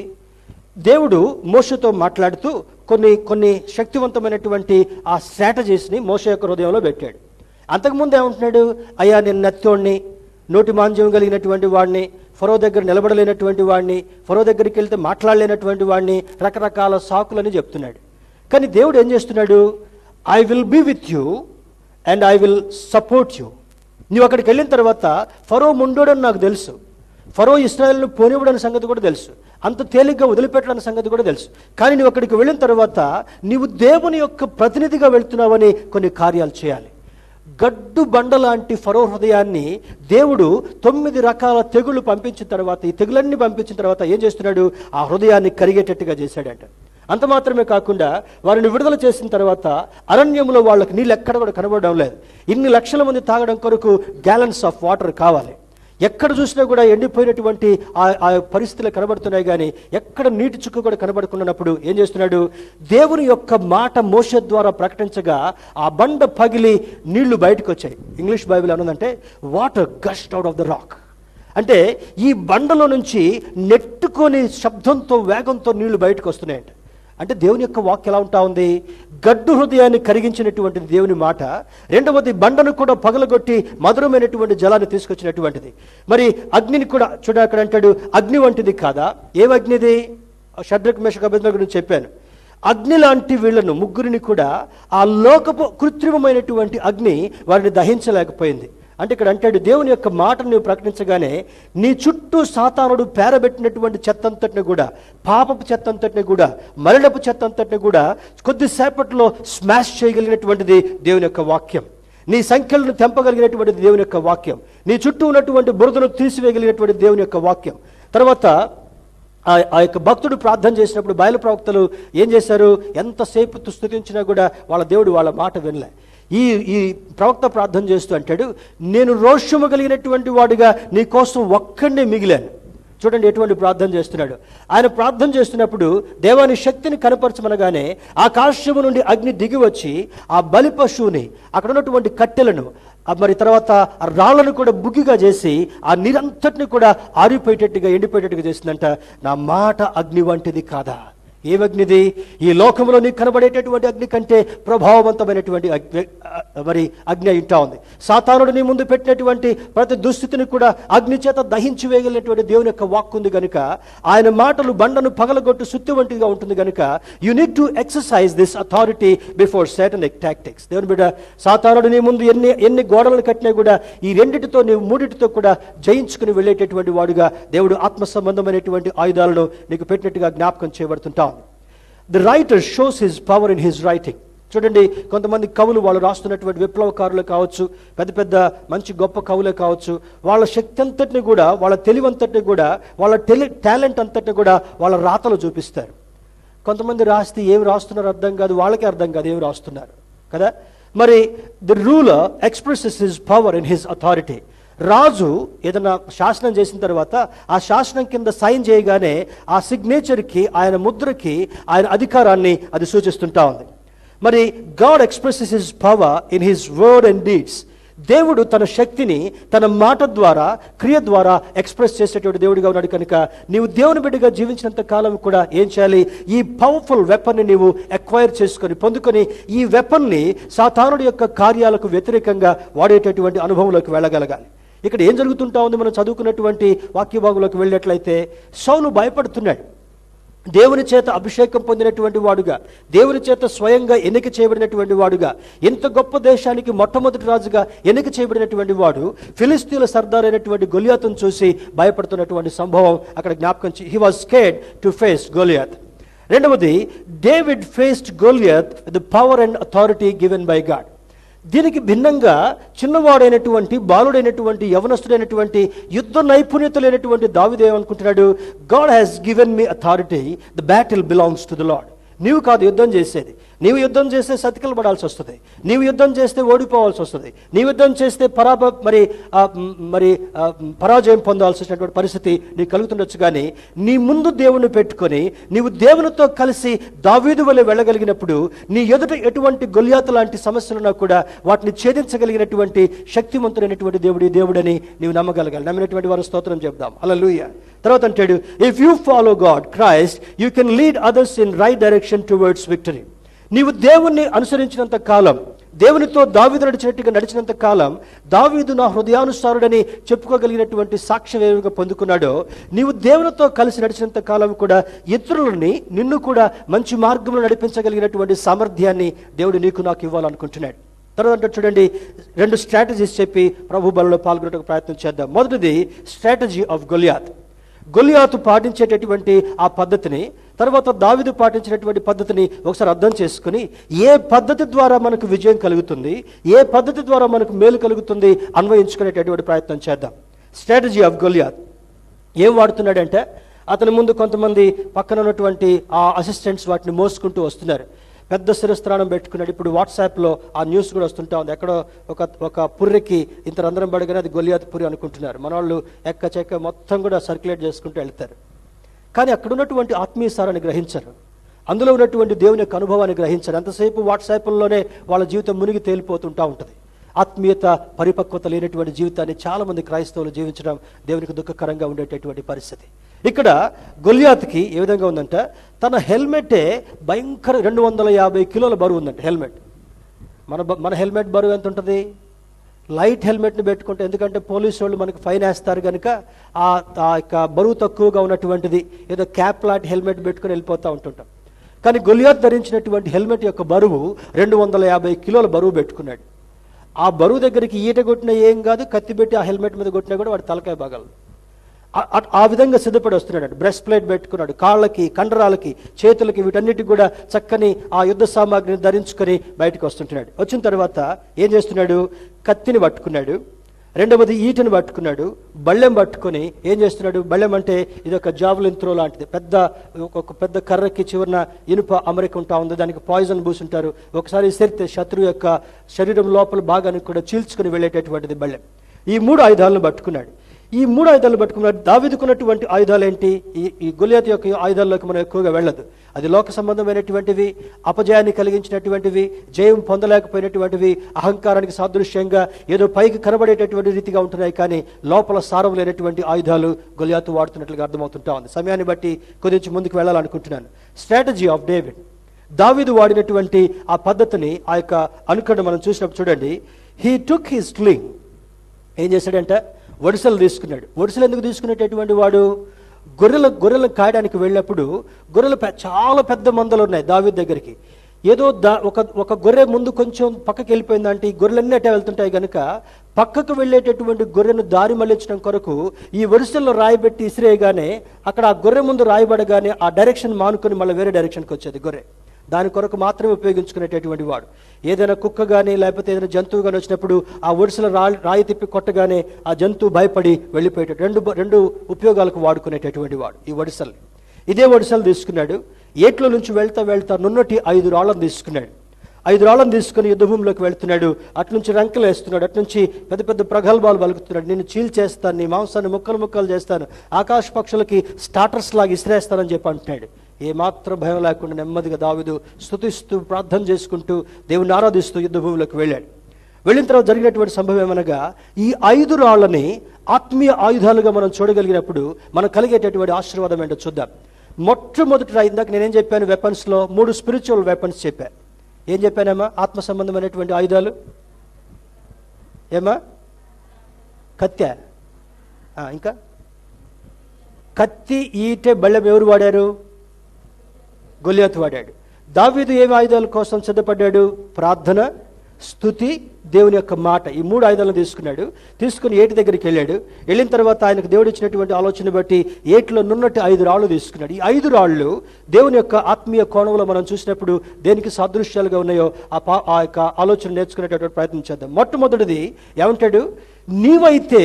దేవుడు మోషతో మాట్లాడుతూ కొన్ని కొన్ని శక్తివంతమైనటువంటి ఆ స్ట్రాటజీస్ని మోస యొక్క హృదయంలో పెట్టాడు అంతకుముందు ఏమంటున్నాడు అయ్యా నేను నత్తోడిని నోటి మాంజ్యం కలిగినటువంటి వాడిని ఫరో దగ్గర నిలబడలేనటువంటి వాడిని ఫరో దగ్గరికి వెళ్తే మాట్లాడలేనటువంటి వాడిని రకరకాల సాకులని చెప్తున్నాడు కానీ దేవుడు ఏం చేస్తున్నాడు I will be with you and I will support you నువ్వు అక్కడికి వెళ్ళిన తర్వాత ఫరో ముండోడని నాకు తెలుసు ఫరో ఇస్రాయల్ను పోనివ్వడని సంగతి కూడా తెలుసు అంత తేలిగ్గా వదిలిపెట్టడానికి సంగతి కూడా తెలుసు కానీ నువ్వు అక్కడికి వెళ్ళిన తర్వాత నీవు దేవుని యొక్క ప్రతినిధిగా వెళ్తున్నావని కొన్ని కార్యాలు చేయాలి గడ్డు బండ లాంటి ఫరో హృదయాన్ని దేవుడు తొమ్మిది రకాల తెగుళ్ళు పంపించిన తర్వాత ఈ తెగులన్నీ పంపించిన తర్వాత ఏం చేస్తున్నాడు ఆ హృదయాన్ని కరిగేటట్టుగా చేశాడంట అంత మాత్రమే కాకుండా వారిని విడుదల చేసిన తర్వాత అరణ్యంలో వాళ్ళకి నీళ్ళు ఎక్కడ కూడా కనబడడం లేదు ఇన్ని లక్షల మంది తాగడం కొరకు గ్యాలన్స్ ఆఫ్ వాటర్ కావాలి ఎక్కడ చూసినా కూడా ఎండిపోయినటువంటి ఆ ఆ పరిస్థితులు కనబడుతున్నాయి కానీ ఎక్కడ నీటి చుక్క కూడా కనబడుకున్నప్పుడు ఏం చేస్తున్నాడు దేవుని యొక్క మాట మోస ద్వారా ప్రకటించగా ఆ బండ పగిలి నీళ్లు బయటకు వచ్చాయి ఇంగ్లీష్ బైబిల్ అన్నదంటే water gushed out of the rock అంటే ఈ బండలో నుంచి నెట్టుకొని శబ్దంతో వేగంతో నీళ్లు బయటకు వస్తున్నాయంట అంటే దేవుని యొక్క వాక్య ఎలా ఉంటా ఉంది గడ్డు హృదయాన్ని కరిగించినటువంటిది దేవుని మాట రెండవది బండను కూడా పగలగొట్టి మధురమైనటువంటి జలాన్ని తీసుకొచ్చినటువంటిది మరి అగ్నిని కూడా చూడ అక్కడ అంటాడు అగ్ని వంటిది కాదా ఏం అగ్నిది షడ్రక్ మేషక అభిజ్ఞ గురించి చెప్పాను అగ్ని లాంటి వీళ్ళను ముగ్గురిని కూడా ఆ లోకపు కృత్రిమమైనటువంటి అగ్ని వారిని దహించలేకపోయింది అంటే ఇక్కడ అంటాడు దేవుని యొక్క మాటను నువ్వు ప్రకటించగానే నీ చుట్టూ సాతానుడు పేరబెట్టినటువంటి చెత్తంతటిని కూడా పాపపు చెత్తంతటిని కూడా మరణపు చెత్తంతటిని కూడా కొద్దిసేపట్లో స్మాష్ చేయగలిగినటువంటిది దేవుని యొక్క వాక్యం నీ సంఖ్యలను తెంపగలిగినటువంటిది దేవుని యొక్క వాక్యం నీ చుట్టూ ఉన్నటువంటి బురదను తీసివేయగలిగినటువంటి దేవుని యొక్క వాక్యం తర్వాత ఆ ఆ యొక్క భక్తుడు ప్రార్థన చేసినప్పుడు బయలు ప్రవక్తలు ఏం చేశారు ఎంతసేపు స్తుతించినా కూడా వాళ్ళ దేవుడు వాళ్ళ మాట వినలే ఈ ఈ ప్రవక్త ప్రార్థన చేస్తూ అంటాడు నేను రోషము కలిగినటువంటి వాడిగా నీ కోసం ఒక్కడినే మిగిలాను చూడండి ఎటువంటి ప్రార్థన చేస్తున్నాడు ఆయన ప్రార్థన చేస్తున్నప్పుడు దేవాని శక్తిని కనపరచమనగానే ఆకాశము నుండి అగ్ని దిగి వచ్చి ఆ బలి పశువుని అక్కడ ఉన్నటువంటి కట్టెలను ఆ మరి తర్వాత ఆ రాళ్లను కూడా బుగ్గిగా చేసి ఆ నీరంతటిని కూడా ఆరిపోయేటట్టుగా ఎండిపోయేటట్టుగా చేసిందంట నా మాట అగ్ని వంటిది కాదా ఏమగ్నిది ఈ లోకంలో నీకు కనబడేటటువంటి అగ్ని కంటే ప్రభావవంతమైనటువంటి అగ్ని ఆ, మరి అగ్ని అయి ఉంటా ఉంది సాతానుడు నీ ముందు పెట్టినటువంటి ప్రతి దుస్థితిని కూడా అగ్ని చేత దహించి వేయగలిగినటువంటి దేవుని యొక్క వాక్ ఉంది కనుక ఆయన మాటలు బండను పగలగొట్టు సుత్తి వంటిగా ఉంటుంది కనుక you need to exercise this authority before satanic tactics దేవుని బిడ్డ సాతానుడు నీ ముందు ఎన్ని ఎన్ని గోడలను కట్టినా కూడా ఈ రెండిటితో నీవు మూడిటితో కూడా జయించుకుని వెళ్ళేటటువంటి వాడుగా దేవుడు ఆత్మ సంబంధమైనటువంటి ఆయుధాలను నీకు పెట్టినట్టుగా జ్ఞాపకం చేయబడుతుంటాం the writer shows his power in his writing చూడండి కొంతమంది కవులు వాళ్ళు రాస్తున్నటువంటి విప్లవకారులు కావచ్చు పెద్ద పెద్ద మంచి గొప్ప కవులే కావచ్చు వాళ్ళ శక్తి అంతటిని కూడా వాళ్ళ తెలివంతటిని కూడా వాళ్ళ టెలి టాలెంట్ అంతటిని కూడా వాళ్ళ రాతలు చూపిస్తారు కొంతమంది రాస్తే ఏం రాస్తున్నారో అర్థం కాదు వాళ్ళకే అర్థం కాదు ఏం రాస్తున్నారు కదా మరి the ruler expresses his power in his authority రాజు ఏదైనా శాసనం చేసిన తర్వాత ఆ శాసనం కింద సైన్ చేయగానే ఆ సిగ్నేచర్కి ఆయన ముద్రకి ఆయన అధికారాన్ని అది సూచిస్తుంటా ఉంది మరి God expresses his power in his word and deeds దేవుడు తన శక్తిని తన మాట ద్వారా క్రియ ద్వారా ఎక్స్ప్రెస్ చేసేటువంటి దేవుడిగా ఉన్నాడు కనుక నీవు దేవుని బిడ్డగా జీవించినంత కాలం కూడా ఏం చేయాలి ఈ పవర్ఫుల్ వెపన్ని నీవు ఎక్వైర్ చేసుకొని పొందుకొని ఈ వెపన్ని సాతానుడి యొక్క కార్యాలకు వ్యతిరేకంగా వాడేటటువంటి అనుభవంలోకి వెళ్ళగలగాలి ఇక్కడ ఏం జరుగుతుంటా ఉంది మనం చదువుకున్నటువంటి వాక్యభాగంలోకి వెళ్ళినట్లయితే సౌలు భయపడుతున్నాడు దేవుని చేత అభిషేకం పొందినటువంటి వాడుగా దేవుని చేత స్వయంగా ఎన్నిక చేయబడినటువంటి వాడుగా ఇంత గొప్ప దేశానికి మొట్టమొదటి రాజుగా ఎన్నిక చేయబడినటువంటి వాడు ఫిలిస్తీన్ల సర్దార్ అయినటువంటి గొలియాతును చూసి భయపడుతున్నటువంటి సంభవం అక్కడ జ్ఞాపకం he was scared to face Goliath రెండవది David faced Goliath the power and authority given by God దీనికి భిన్నంగా చిన్నవాడైనటువంటి బాలుడైనటువంటి యవనస్తుడైనటువంటి యుద్ధ నైపుణ్యత లేనటువంటి దావిదేమనుకుంటున్నాడు God has given me authority the battle belongs to the Lord నీవు కాదు యుద్ధం చేసేది నీవు యుద్ధం చేస్తే సతికలు పడాల్సి వస్తుంది నీవు యుద్ధం చేస్తే ఓడిపోవాల్సి వస్తుంది నీవు యుద్ధం చేస్తే పరాభ మరి ఆ, మ్, మరి ఆ, మ్, పరాజయం పొందాల్సి వచ్చినటువంటి పరిస్థితి నీకు కలుగుతుండొచ్చు కానీ నీ ముందు దేవుని పెట్టుకొని నీవు దేవునితో కలిసి దావీదు వలె వెళ్ళగలిగినప్పుడు నీ ఎదుట ఎటువంటి గొలియాత లాంటి సమస్యలున్నా కూడా వాటిని ఛేదించగలిగినటువంటి శక్తివంతుడైనటువంటి దేవుడి దేవుడని నీవు నమ్మగలగాలి నమ్మినటువంటి వారు స్తోత్రం చెప్దాం అలా తర్వాత అంటాడు if you follow God Christ you can lead others in right direction towards victory నీవు దేవుణ్ణి అనుసరించినంత కాలం దేవునితో దావీదు నడిచినట్టుగా నడిచినంత కాలం దావీదు నా హృదయానుసారుడని చెప్పుకోగలిగినటువంటి సాక్ష్యం ఏమిగా పొందుకున్నాడో నీవు దేవునితో కలిసి నడిచినంత కాలం కూడా ఇతరులని నిన్ను కూడా మంచి మార్గంలో నడిపించగలిగినటువంటి సామర్థ్యాన్ని దేవుడు నీకు నాకు ఇవ్వాలనుకుంటున్నాడు తర్వాత చూడండి రెండు స్ట్రాటజీస్ చెప్పి ప్రభు బలలో పాల్గొనడానికి ప్రయత్నం చేద్దాం మొదటిది స్ట్రాటజీ ఆఫ్ గొలియాత్ గొలియాతు పాటించేటటువంటి ఆ పద్ధతిని తర్వాత దావిదు పాటించినటువంటి పద్ధతిని ఒకసారి అర్థం చేసుకుని ఏ పద్ధతి ద్వారా మనకు విజయం కలుగుతుంది ఏ పద్ధతి ద్వారా మనకు మేలు కలుగుతుంది అన్వయించుకునేటటువంటి ప్రయత్నం చేద్దాం స్ట్రాటజీ ఆఫ్ గొలియాత్ ఏం వాడుతున్నాడంటే అతని ముందు కొంతమంది పక్కన ఉన్నటువంటి ఆ అసిస్టెంట్స్ వాటిని మోసుకుంటూ వస్తున్నారు పెద్ద శిరస్త్రాణం పెట్టుకున్నాడు ఇప్పుడు వాట్సాప్లో ఆ న్యూస్ కూడా వస్తుంటా ఉంది ఎక్కడో ఒక ఒక పుర్రెకి ఇంత రంధ్రం పడగానే అది గొలియాత్ పురి అనుకుంటున్నారు మన వాళ్ళు ఎక్క చెక్క మొత్తం కూడా సర్క్యులేట్ చేసుకుంటూ వెళ్తారు కానీ అక్కడ ఉన్నటువంటి ఆత్మీయ సారాన్ని గ్రహించరు అందులో ఉన్నటువంటి దేవుని యొక్క అనుభవాన్ని గ్రహించరు ఎంతసేపు వాట్సాప్లోనే వాళ్ళ జీవితం మునిగి తేలిపోతుంటా ఉంటుంది ఆత్మీయత పరిపక్వత లేనటువంటి జీవితాన్ని చాలా మంది క్రైస్తవులు జీవించడం దేవునికి దుఃఖకరంగా ఉండేటటువంటి పరిస్థితి ఇక్కడ గొలియాత్కి ఏ విధంగా ఉందంటే తన హెల్మెటే భయంకర రెండు వందల యాభై కిలోల బరువు ఉందంట హెల్మెట్ మన బ- మన హెల్మెట్ బరువు ఎంత ఉంటుంది లైట్ హెల్మెట్ని పెట్టుకుంటే ఎందుకంటే పోలీసు వాళ్ళు మనకి ఫైన్ వేస్తారు కనుక ఆ ఆ యొక్క బరువు తక్కువగా ఉన్నటువంటిది ఏదో క్యాప్ లాంటి హెల్మెట్ పెట్టుకొని వెళ్ళిపోతూ ఉంటుంటాం కానీ గొలియాత్ ధరించినటువంటి హెల్మెట్ యొక్క బరువు రెండు వందల యాభై కిలోల బరువు పెట్టుకున్నాడు ఆ బరువు దగ్గరికి ఈట కొట్టినా ఏం కాదు కత్తి పెట్టి ఆ హెల్మెట్ మీద కొట్టినా కూడా వాడు తలకాయ బాగలదు ఆ- ఆ- ఆ విధంగా సిద్ధపడి వస్తున్నాడు బ్రెస్ట్ ప్లేట్ పెట్టుకున్నాడు కాళ్ళకి కండరాలకి చేతులకి వీటన్నిటికి కూడా చక్కని ఆ యుద్ధ సామాగ్రిని ధరించుకొని బయటకు వస్తుంటున్నాడు వచ్చిన తర్వాత ఏం చేస్తున్నాడు కత్తిని పట్టుకున్నాడు రెండవది ఈటను పట్టుకున్నాడు బళ్ళెం పట్టుకొని ఏం చేస్తున్నాడు బళ్ళెం అంటే ఇది ఒక జావలిన్ త్రో లాంటిది పెద్ద ఒక ఒక పెద్ద కర్రకి చివరన ఇనుప అమరిక ఉంటా ఉంది దానికి పాయిజన్ పూసుంటారు ఒకసారి సరితే శత్రువు యొక్క శరీరం లోపల భాగానికి కూడా చీల్చుకుని వెళ్ళేటటువంటిది బళ్ళెం ఈ మూడు ఆయుధాలను పట్టుకున్నాడు ఈ మూడు ఆయుధాలు పట్టుకున్నాడు దావిదుకున్నటువంటి ఆయుధాలు ఏంటి ఈ ఈ గొలియాత్ యొక్క ఆయుధాల్లోకి మనం ఎక్కువగా వెళ్ళదు అది లోక సంబంధమైనటువంటివి అపజయాన్ని కలిగించినటువంటివి జయం పొందలేకపోయినటువంటివి అహంకారానికి సాదృశ్యంగా ఏదో పైకి కనబడేటటువంటి రీతిగా ఉంటున్నాయి కానీ లోపల సారం లేనటువంటి ఆయుధాలు గొలియాతు వాడుతున్నట్లుగా అర్థమవుతుంటా ఉంది సమయాన్ని బట్టి కొద్దించి ముందుకు వెళ్ళాలనుకుంటున్నాను స్ట్రాటజీ ఆఫ్ డేవిడ్ దావీదు వాడినటువంటి ఆ పద్ధతిని ఆ యొక్క అనుకరణ మనం చూసినప్పుడు చూడండి హీ టుక్ హిస్ స్లింగ్ ఏం చేశాడంటే వడిసెలు తీసుకున్నాడు వడిసెలు ఎందుకు తీసుకునేటటువంటి వాడు గొర్రెల గొర్రెలను కాయడానికి వెళ్ళినప్పుడు గొర్రెలు పె- చాలా పెద్ద మందలు ఉన్నాయి దావీద్ దగ్గరికి ఏదో దా ఒక ఒక గొర్రె ముందు కొంచెం పక్కకి వెళ్ళిపోయిందంటే ఈ గొర్రెలన్నీ అట్టే వెళ్తుంటాయి కనుక పక్కకు వెళ్ళేటటువంటి గొర్రెను దారి మళ్ళించడం కొరకు ఈ వరుసల్లో రాయిబెట్టి ఇసిరేయగానే అక్కడ ఆ గొర్రె ముందు రాయబడగానే ఆ డైరెక్షన్ మానుకొని మళ్ళీ వేరే డైరెక్షన్కి వచ్చేది గొర్రె దాని కొరకు మాత్రమే ఉపయోగించుకునేటటువంటి వాడు ఏదైనా కుక్క కానీ లేకపోతే ఏదైనా జంతువు కానీ వచ్చినప్పుడు ఆ ఒడిసెల రాయి రాయి తిప్పి కొట్టగానే ఆ జంతువు భయపడి వెళ్ళిపోయేట రెండు బ- రెండు ఉపయోగాలకు వాడుకునేటటువంటి వాడు ఈ ఒడిసెల్ని ఇదే ఒడిసెలు తీసుకున్నాడు ఏట్లో నుంచి వెళ్తా వెళ్తా నున్నటి ఐదు రాళ్ళను తీసుకున్నాడు ఐదు రాళ్ళను తీసుకుని యుద్ధభూమిలోకి వెళ్తున్నాడు అట్నుంచి రంకెలు వేస్తున్నాడు అట్నుంచి పెద్ద పెద్ద ప్రగల్భాలు పలుకుతున్నాడు నేను చీల్ చేస్తాను నీ మాంసాన్ని ముక్కలు ముక్కలు చేస్తాను ఆకాశ పక్షులకి స్టార్టర్స్ లాగా ఇసిరేస్తానని చెప్పి అంటున్నాడు ఏమాత్రం భయం లేకుండా నెమ్మదిగా దావిదు స్తుతిస్తూ ప్రార్థన చేసుకుంటూ దేవుని ఆరాధిస్తూ యుద్ధభూమిలోకి వెళ్ళాడు వెళ్ళిన తర్వాత జరిగినటువంటి సంభవం ఏమనగా ఈ ఐదు రాళ్ళని ఆత్మీయ ఆయుధాలుగా మనం చూడగలిగినప్పుడు మనకు కలిగేటటువంటి ఆశీర్వాదం ఏంటో చూద్దాం మొట్టమొదటి రా- ఇందాక నేనేం చెప్పాను వెపన్స్లో మూడు స్పిరిచువల్ వెపన్స్ చెప్పాను ఏం చెప్పానమ్మా ఆత్మ సంబంధమైనటువంటి ఆయుధాలు ఏమా కత్తె ఆ, ఇంకా కత్తి ఈటె బళ్ళెం ఎవరు వాడారు గొలియాత్ వాడాడు దావీదు ఏమి ఆయుధాల కోసం సిద్ధపడ్డాడు ప్రార్థన స్థుతి దేవుని యొక్క మాట ఈ మూడు ఆయుధాలను తీసుకున్నాడు తీసుకుని ఏటి దగ్గరికి వెళ్ళాడు వెళ్ళిన తర్వాత ఆయనకు దేవుడు ఇచ్చినటువంటి ఆలోచన బట్టి ఏటిలో నున్నట్టు ఐదు రాళ్ళు తీసుకున్నాడు ఈ ఐదు రాళ్ళు దేవుని యొక్క ఆత్మీయ కోణంలో మనం చూసినప్పుడు దేనికి సాదృశ్యాలుగా ఉన్నాయో ఆ పా ఆ యొక్క ఆలోచన నేర్చుకునేటటువంటి ప్రయత్నం చేద్దాం మొట్టమొదటిది ఏమంటాడు నీవైతే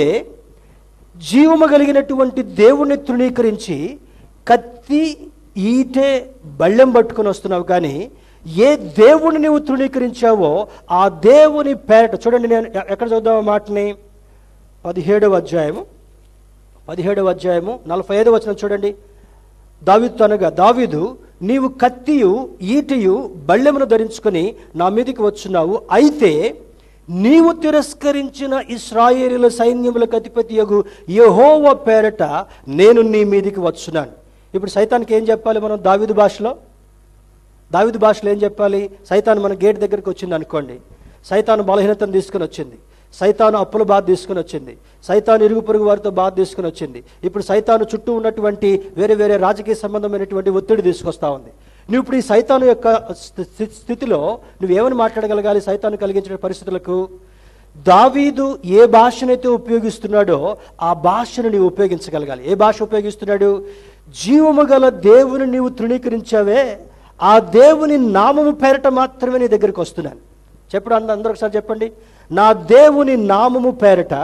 జీవము కలిగినటువంటి దేవుణ్ణి తృణీకరించి కత్తి ఈటే బళ్ళెం పట్టుకొని వస్తున్నావు కానీ ఏ దేవుని నీవు తృణీకరించావో ఆ దేవుని పేరట చూడండి నేను ఎ- ఎక్కడ చూద్దాం ఆ మాటని పదిహేడవ అధ్యాయము పదిహేడవ అధ్యాయము నలభై ఐదవ వచనం చూడండి దావీదు అనగా దావీదు నీవు కత్తియు ఈటియు బళ్ళెమును ధరించుకొని నా మీదకి వచ్చున్నావు అయితే నీవు తిరస్కరించిన ఇస్రాయేలీల సైన్యములకు అధిపతి యగు యెహోవా పేరట నేను నీ మీదికి వచ్చున్నాను ఇప్పుడు సైతానికి ఏం చెప్పాలి మనం దావీదు భాషలో దావిదు భాషలో ఏం చెప్పాలి సైతాన్ మన గేట్ దగ్గరికి వచ్చింది అనుకోండి సైతాను బలహీనతను తీసుకుని వచ్చింది సైతాను అప్పుల బాధ తీసుకుని వచ్చింది సైతాను ఇరుగు పొరుగు వారితో బాధ తీసుకుని వచ్చింది ఇప్పుడు సైతాను చుట్టూ ఉన్నటువంటి వేరే వేరే రాజకీయ సంబంధమైనటువంటి ఒత్తిడి తీసుకొస్తా ఉంది నువ్వు ఇప్పుడు ఈ సైతాను యొక్క స్థి- స్థి- స్థితిలో నువ్వేమని మాట్లాడగలగాలి సైతాను కలిగించిన పరిస్థితులకు దావీదు ఏ భాషనైతే ఉపయోగిస్తున్నాడో ఆ భాషను నీవు ఉపయోగించగలగాలి ఏ భాష ఉపయోగిస్తున్నాడు జీవము గల దేవుని నీవు తృణీకరించావే ఆ దేవుని నామము పేరట మాత్రమే నీ దగ్గరికి వస్తున్నాను చెప్పడం అంద అందరూ ఒకసారి చెప్పండి నా దేవుని నామము పేరట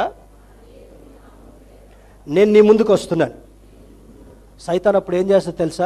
నేను నీ ముందుకు వస్తున్నాను సైతాన్ అప్పుడు ఏం చేస్తుంది తెలుసా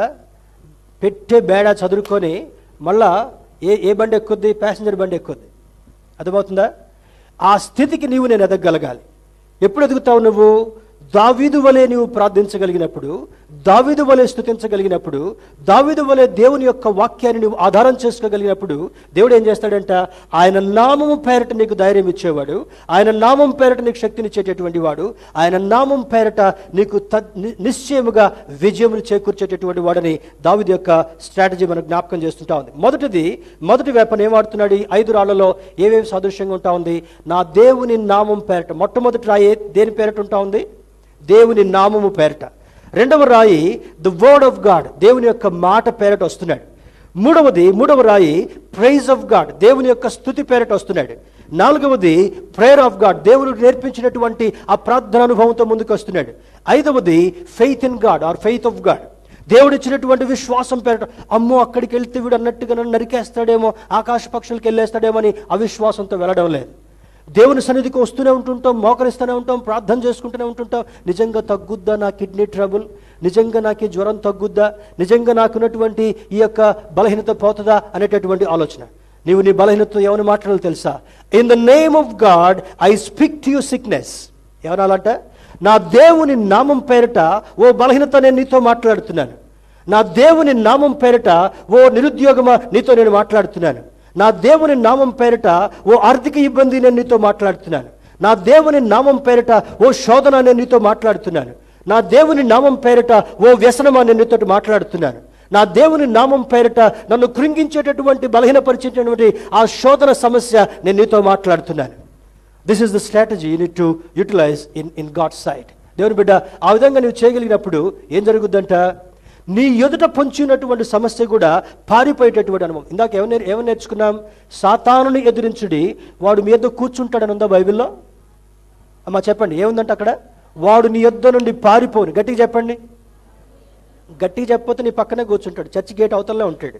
పెట్టే బేడా చదువుకొని మళ్ళా ఏ ఏ బండి ఎక్కుద్ది ప్యాసింజర్ బండి ఎక్కుద్ది అర్థమవుతుందా ఆ స్థితికి నీవు నేను ఎదగగలగాలి ఎప్పుడు ఎదుగుతావు నువ్వు దావీదు వలె నీవు ప్రార్థించగలిగినప్పుడు దావీదు వలె స్థుతించగలిగినప్పుడు దావీదు వలె దేవుని యొక్క వాక్యాన్ని నువ్వు ఆధారం చేసుకోగలిగినప్పుడు దేవుడు ఏం చేస్తాడంట ఆయన నామము పేరట నీకు ధైర్యం ఇచ్చేవాడు ఆయన నామం పేరట నీకు శక్తినిచ్చేటటువంటి వాడు ఆయన నామం పేరట నీకు త- ని- నిశ్చయముగా విజయములు చేకూర్చేటటువంటి వాడని దావీదు యొక్క స్ట్రాటజీ మనకు జ్ఞాపకం చేస్తుంటా ఉంది మొదటిది మొదటి వేపన ఏం వాడుతున్నాడు ఈ ఐదు రాళ్లలో ఏమేమి సాదృశ్యంగా ఉంటా ఉంది నా దేవుని నామం పేరట మొట్టమొదటి రాయి ఏ- దేని పేరట ఉంటా ఉంది దేవుని నామము పేరట రెండవ రాయి ద వర్డ్ ఆఫ్ గాడ్ దేవుని యొక్క మాట పేరట వస్తున్నాడు మూడవది మూడవ రాయి ప్రైజ్ ఆఫ్ గాడ్ దేవుని యొక్క స్థుతి పేరట వస్తున్నాడు నాలుగవది ప్రేయర్ ఆఫ్ గాడ్ దేవుడు నేర్పించినటువంటి ఆ ప్రార్థన అనుభవంతో ముందుకు వస్తున్నాడు ఐదవది faith in God or faith of God దేవుడు ఇచ్చినటువంటి విశ్వాసం పేరట అమ్మో అక్కడికి వెళ్తే వీడు అన్నట్టుగా నన్ను నరికేస్తాడేమో ఆకాశ పక్షులకి వెళ్ళేస్తాడేమో అని అవిశ్వాసంతో వెళ్ళడం లేదు దేవుని సన్నిధికి వస్తూనే ఉంటుంటాం మోకరిస్తూనే ఉంటాం ప్రార్థన చేసుకుంటూనే ఉంటుంటాం నిజంగా తగ్గుద్దా నా కిడ్నీ ట్రబుల్ నిజంగా నాకు ఈ జ్వరం తగ్గుద్దా నిజంగా నాకున్నటువంటి ఈ యొక్క బలహీనత పోతుందా అనేటటువంటి ఆలోచన నీవు నీ బలహీనతతో ఏమని మాట్లాడాలో తెలుసా in the name of God I speak to you sickness ఏమనాలంట నా దేవుని నామం పేరిట ఓ బలహీనత నేను నీతో మాట్లాడుతున్నాను నా దేవుని నామం పేరిట ఓ నిరుద్యోగమా నీతో నేను మాట్లాడుతున్నాను నా దేవుని నామం పేరిట ఓ ఆర్థిక ఇబ్బంది నేను నీతో మాట్లాడుతున్నాను నా దేవుని నామం పేరిట ఓ శోధన నేను నీతో మాట్లాడుతున్నాను నా దేవుని నామం పేరిట ఓ వ్యసనమా నేను నీతో మాట్లాడుతున్నాను నా దేవుని నామం పేరిట నన్ను కృంగించేటటువంటి బలహీనపరిచేటటువంటి ఆ శోధన సమస్య నేను నీతో మాట్లాడుతున్నాను this is the strategy you need to utilize in in God side దేవుని బిడ్డ ఆ విధంగా నువ్వు చేయగలిగినప్పుడు ఏం జరుగుద్దంట నీ ఎదుట పొంచినటువంటి సమస్య కూడా పారిపోయేటటువంటి అనుభవం ఇందాక ఏమని ఏమని నేర్చుకున్నాం సాతానుని ఎదిరించుడి వాడు మీ యొద్ద కూర్చుంటాడని ఉందా బైబిల్లో అమ్మా చెప్పండి ఏముందంట అక్కడ వాడు నీ యొద్ద నుండి పారిపోను గట్టిగా చెప్పండి గట్టిగా చెప్పకపోతే నీ పక్కనే కూర్చుంటాడు చర్చి గేట్ అవతలనే ఉంటాడు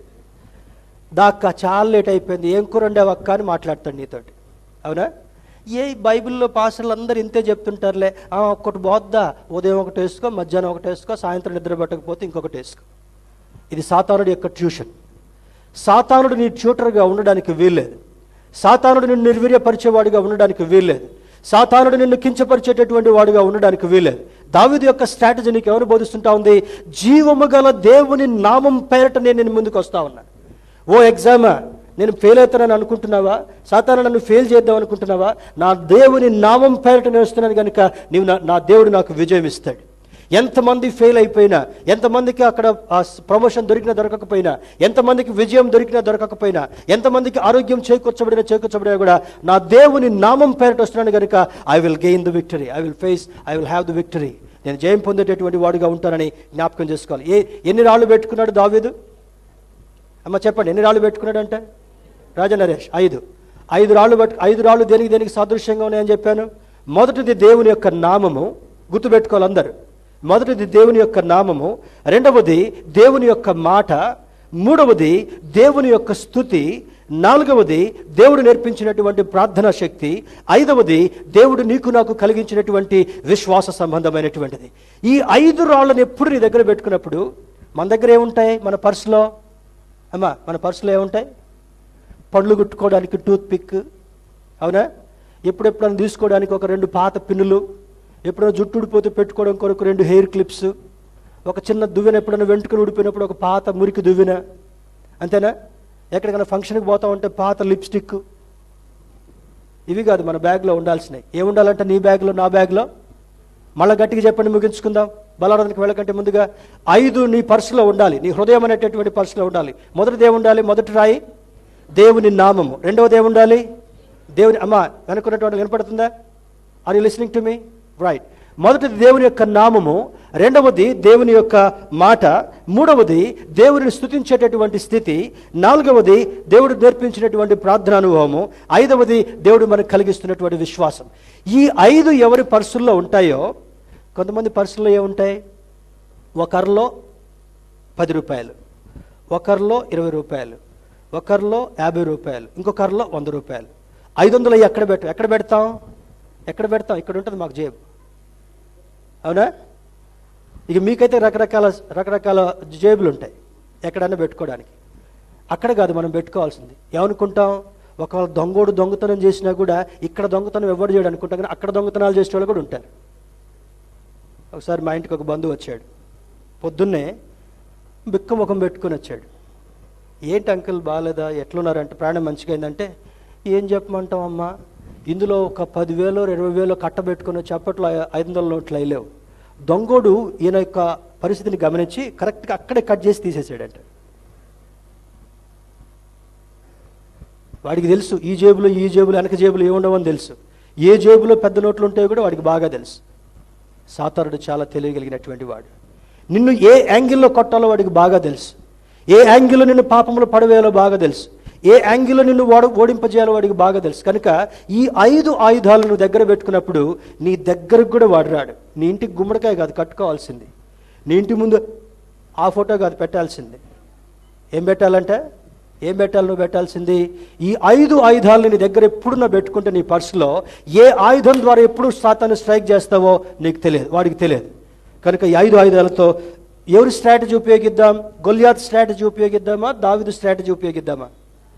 దాకా చాలా లేట్ అయిపోయింది ఏం కూర వండావక్క అని మాట్లాడతాడు నీతోటి అవునా ఏ బైబిల్లో పాసర్లు అందరు ఇంతే చెప్తుంటారులే "ఆ, ఒక్కటి బోద్దా ఉదయం ఒకటి వేసుకో మధ్యాహ్నం ఒకటి వేసుకో సాయంత్రం నిద్ర పట్టకపోతే ఇంకొకటి వేసుకో ఇది సాతానుడి యొక్క ట్యూషన్ సాతానుడు నీ ట్యూటర్గా ఉండడానికి వీల్లేదు సాతానుడు నిన్ను నిర్వీర్యపరిచేవాడిగా ఉండడానికి వీల్లేదు సాతానుడు నిన్ను కించపరిచేటటువంటి వాడిగా ఉండడానికి వీల్లేదు దావీదు యొక్క స్ట్రాటజీ నీకు ఎవరు బోధిస్తుంటా ఉంది జీవము గల దేవుని నామం పేరట నేను నేను ముందుకు వస్తా ఉన్నాను ఓ ఎగ్జామా నేను ఫెయిల్ అవుతానని అనుకుంటున్నావా సాతాను నన్ను ఫెయిల్ చేద్దాం అనుకుంటున్నావా నా దేవుని నామం పేరట నేను వస్తున్నాను కనుక నీవు నా- నా దేవుడు నాకు విజయం ఇస్తాడు ఎంతమంది ఫెయిల్ అయిపోయినా ఎంతమందికి అక్కడ ఆ ప్రమోషన్ దొరికినా దొరకకపోయినా ఎంతమందికి విజయం దొరికినా దొరకకపోయినా ఎంతమందికి ఆరోగ్యం చేకూర్చబడినా చేకూర్చబడినా కూడా నా దేవుని నామం పేరట వస్తున్నాను కనుక I will gain the victory I will face I will have the victory నేను జయం పొందేటటువంటి వాడుగా ఉంటానని జ్ఞాపకం చేసుకోవాలి ఏ ఎన్ని రాళ్ళు పెట్టుకున్నాడు దావీదు అమ్మ చెప్పండి ఎన్ని రాళ్ళు పెట్టుకున్నాడంటే రాజా నరేష్ ఐదు ఐదు రాళ్ళు పట్టు ఐదు రాళ్ళు దేనికి దేనికి సాదృశ్యంగా ఉన్నాయని చెప్పాను మొదటిది దేవుని యొక్క నామము గుర్తుపెట్టుకోవాలి అందరు మొదటిది దేవుని యొక్క నామము రెండవది దేవుని యొక్క మాట మూడవది దేవుని యొక్క స్థుతి నాలుగవది దేవుడు నేర్పించినటువంటి ప్రార్థనా శక్తి ఐదవది దేవుడు నీకు నాకు కలిగించినటువంటి విశ్వాస సంబంధమైనటువంటిది ఈ ఐదు రాళ్ళని ఎప్పుడు నీ దగ్గర పెట్టుకున్నప్పుడు మన దగ్గర ఏముంటాయి మన పర్సులో అమ్మా మన పర్సులో ఏముంటాయి పళ్ళు కుట్టుకోవడానికి టూత్ పిక్ అవునా ఎప్పుడెప్పుడైనా తీసుకోవడానికి ఒక రెండు పాత పిన్నులు ఎప్పుడైనా జుట్టు ఊడిపోతే పెట్టుకోవడం కొరకు రెండు హెయిర్ క్లిప్స్ ఒక చిన్న దువ్వెన ఎప్పుడైనా వెంట్రుకలు ఊడిపోయినప్పుడు ఒక పాత మురికి దువ్వెన అంతేనా ఎక్కడికైనా ఫంక్షన్కి పోతా ఉంటే పాత లిప్స్టిక్ ఇవి కాదు మన బ్యాగ్లో ఉండాల్సినవి ఏముండాలంటే నీ బ్యాగ్లో నా బ్యాగ్లో మళ్ళీ గట్టిగా చెప్పండి ముగించుకుందాం బలారాధనకి వెళ్ళకంటే ముందుగా ఐదు నీ పర్సులో ఉండాలి నీ హృదయం అనేటటువంటి పర్సులో ఉండాలి మొదటిది ఏముండాలి మొదటి రాయి దేవుని నామము రెండవది ఏముండాలి దేవుని అమ్మ వెనుకున్నటువంటి వినపడుతుందా are you listening to me right మొదటిది దేవుని యొక్క నామము రెండవది దేవుని యొక్క మాట మూడవది దేవుని స్థుతించేటటువంటి స్థితి నాలుగవది దేవుడు నేర్పించినటువంటి ప్రార్థన అనుభవము ఐదవది దేవుడు మనకు కలిగిస్తున్నటువంటి విశ్వాసం ఈ ఐదు ఎవరి పర్సుల్లో ఉంటాయో కొంతమంది పర్సుల్లో ఏముంటాయి ఒకరిలో పది రూపాయలు ఒకరిలో ఇరవై రూపాయలు ఒకరిలో యాభై రూపాయలు ఇంకొకరిలో వంద రూపాయలు ఐదు వందలు ఎక్కడ పెట్టు ఎక్కడ పెడతాం ఎక్కడ పెడతాం ఇక్కడ ఉంటుంది మాకు జేబు అవునా ఇక మీకైతే రకరకాల రకరకాల జేబులు ఉంటాయి ఎక్కడైనా పెట్టుకోవడానికి అక్కడ కాదు మనం పెట్టుకోవాల్సింది ఏమనుకుంటాం ఒకవేళ దొంగోడు దొంగతనం చేసినా కూడా ఇక్కడ దొంగతనం ఎవరు చేయడు అనుకుంటాం కానీ అక్కడ దొంగతనాలు చేసే వాళ్ళు కూడా ఉంటారు ఒకసారి మా ఇంటికి ఒక బంధువు వచ్చాడు పొద్దున్నే బిక్క ముఖం పెట్టుకొని వచ్చాడు ఏంటి అంకుల్ బాగాలేదా ఎట్లున్నారంటే ప్రాణం మంచిగా అయిందంటే ఏం చెప్పమంటాం అమ్మా ఇందులో ఒక పదివేలు ఇరవై వేలు కట్టబెట్టుకుని చెప్పట్లో ఐదు వందల నోట్లు అయ్యలేవు దొంగోడు ఈయన యొక్క పరిస్థితిని గమనించి కరెక్ట్గా అక్కడే కట్ చేసి తీసేసాడంట వాడికి తెలుసు ఈ జేబులో ఈ జేబులో వెనక జేబులో ఏముండవని తెలుసు ఏ జేబులో పెద్ద నోట్లు ఉంటాయో కూడా వాడికి బాగా తెలుసు సాతారుడు చాలా తెలియగలిగినటువంటి వాడు నిన్ను ఏ యాంగిల్లో కొట్టాలో వాడికి బాగా తెలుసు ఏ యాంగిల్లో నిన్ను పాపంలో పడవేయాలో బాగా తెలుసు ఏ యాంగిల్లో నిన్ను ఓడ ఓడింపజేయాలో వాడికి బాగా తెలుసు కనుక ఈ ఐదు ఆయుధాలను దగ్గర పెట్టుకున్నప్పుడు నీ దగ్గరకు కూడా వాడు రాడు నీ ఇంటికి గుమ్మడికాయ కాదు కట్టుకోవాల్సింది నీ ఇంటి ముందు ఆ ఫోటో కాదు పెట్టాల్సింది ఏం పెట్టాలంటే ఏం పెట్టాలి నువ్వు పెట్టాల్సింది ఈ ఐదు ఆయుధాలను నీ దగ్గర ఎప్పుడు నువ్వు పెట్టుకుంటే నీ పర్సులో ఏ ఆయుధం ద్వారా ఎప్పుడు సాతాన్ని స్ట్రైక్ చేస్తావో నీకు తెలియదు వాడికి తెలియదు కనుక ఈ ఐదు ఆయుధాలతో ఎవరి స్ట్రాటజీ ఉపయోగిద్దాం గొల్యాత్ స్ట్రాటజీ ఉపయోగిద్దామా దావిదు స్ట్రాటజీ ఉపయోగిద్దామా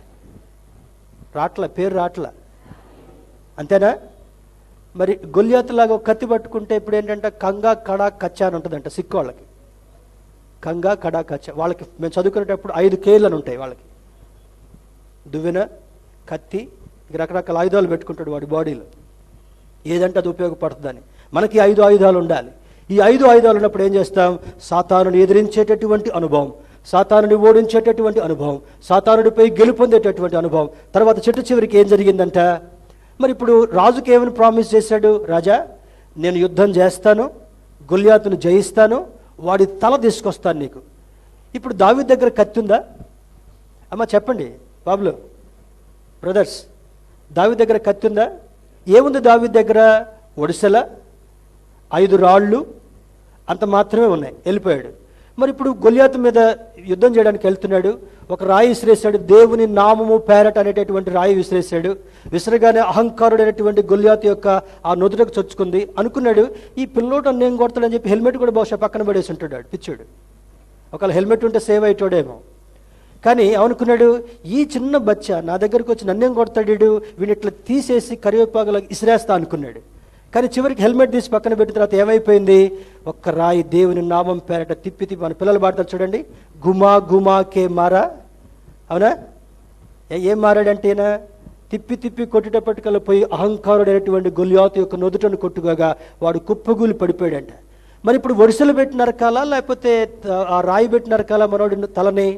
రాట్ల పేరు రాట్ల అంతేనా మరి గొల్యాత్ లాగా ఒక కత్తి పట్టుకుంటే ఇప్పుడు ఏంటంటే కంగా కడా కచ్చా అని ఉంటుందంట సిక్కు వాళ్ళకి కంగా కడా కచ్చ వాళ్ళకి మేము చదువుకునేటప్పుడు ఐదు కేర్లు అని ఉంటాయి వాళ్ళకి దువ్వెన కత్తి ఇక రకరకాల ఆయుధాలు పెట్టుకుంటాడు వాడి బాడీలో ఏదంటే అది ఉపయోగపడుతుందని మనకి ఐదు ఆయుధాలు ఉండాలి ఈ ఐదు ఆయుధాలు ఉన్నప్పుడు ఏం చేస్తాం సాతానుని ఎదిరించేటటువంటి అనుభవం సాతానుని ఓడించేటటువంటి అనుభవం సాతానుడిపై గెలుపొందేటటువంటి అనుభవం తర్వాత చిట్ట చివరికి ఏం జరిగిందంట మరి ఇప్పుడు రాజుకి ఏమని ప్రామిస్ చేశాడు రాజా నేను యుద్ధం చేస్తాను గొల్యాతును జయిస్తాను వాడి తల తీసుకొస్తాను నీకు ఇప్పుడు దావి దగ్గర కత్తి ఉందా అమ్మ చెప్పండి బాబులు బ్రదర్స్ దావి దగ్గర కత్తి ఉందా ఏముంది దావి దగ్గర ఒడిసెల ఐదు రాళ్ళు అంత మాత్రమే ఉన్నాయి వెళ్ళిపోయాడు మరి ఇప్పుడు గొలియాతు మీద యుద్ధం చేయడానికి వెళ్తున్నాడు ఒక రాయి విసిరేశాడు దేవుని నామము పేరట అనేటటువంటి రాయి విసిరేశాడు విసిరగానే అహంకారుడైనటువంటి గొలియాతు యొక్క ఆ నుదుటకు చొచ్చుకుంది అనుకున్నాడు ఈ పిల్లోడు నేను కొడతాడని చెప్పి హెల్మెట్ కూడా బహుశా పక్కన పడేసి ఉంటాడు పిచ్చాడు ఒకవేళ హెల్మెట్ ఉంటే సేవ్ అయ్యేటోడేమో కానీ ఏమనుకున్నాడు ఈ చిన్న బచ్చ నా దగ్గరకు వచ్చి నన్నేం కొడతాడు వీడు? వీడిని ఇట్లా తీసేసి కరివేపాకులా ఇసిరేస్తా అనుకున్నాడు కానీ చివరికి హెల్మెట్ తీసి పక్కన పెట్టిన తర్వాత ఏమైపోయింది ఒక్క రాయి దేవుని నామం పేరట తిప్పి తిప్పి మన పిల్లలు పాడతారు చూడండి గుమా గుమా కే మారా అవునా ఏ- ఏం మారాడంటే ఈయన తిప్పి తిప్పి కొట్టేటప్పటికల్లా పోయి అహంకారుడైనటువంటి గొల్యాతు యొక్క నొదుటను కొట్టుగా వాడు కుప్పగూలి పడిపోయాడంట మరి ఇప్పుడు వరుసలు పెట్టి నరకాలా లేకపోతే త- ఆ రాయి పెట్టి నరకాలా మనోడి తలని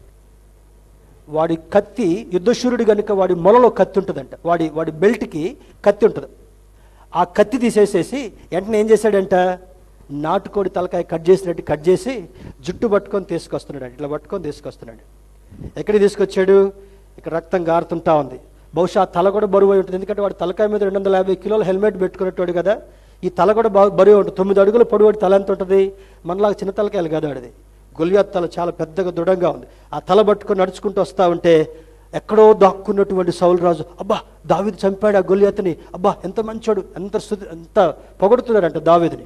వాడి కత్తి యుద్ధశూరుడు కనుక వాడి మొలలో కత్తి ఉంటుందంట వాడి వాడి బెల్ట్కి కత్తి ఉంటుంది ఆ కత్తి తీసేసేసి వెంటనే ఏం చేశాడంట నాటుకోడి తలకాయ కట్ చేసినట్టు కట్ చేసి జుట్టు పట్టుకొని తీసుకొస్తున్నాడు ఇట్లా పట్టుకొని తీసుకొస్తున్నాడు ఎక్కడికి తీసుకొచ్చాడు ఇక్కడ రక్తం గారుతుంటా ఉంది బహుశా ఆ తల కూడా బరువు అయి ఉంటుంది ఎందుకంటే వాడు తలకాయ మీద రెండు వందల యాభై కిలోల హెల్మెట్ పెట్టుకునేటోడు కదా ఈ తల కూడా బాగా బరువు ఉంటుంది తొమ్మిది అడుగుల పొడవు తల ఎంత ఉంటుంది మనలాగా చిన్న తలకాయలు కదా ఆడిది గొలియాత్ తల చాలా పెద్దగా దృఢంగా ఉంది ఆ తల పట్టుకొని నడుచుకుంటూ వస్తా ఉంటే ఎక్కడో దాక్కున్నటువంటి సౌలు రాజు అబ్బా దావిది చంపాడు ఆ గొలియాతని అబ్బా ఎంత మంచోడు ఎంత స్థుతి ఎంత పొగడుతున్నాడంట దావీదుని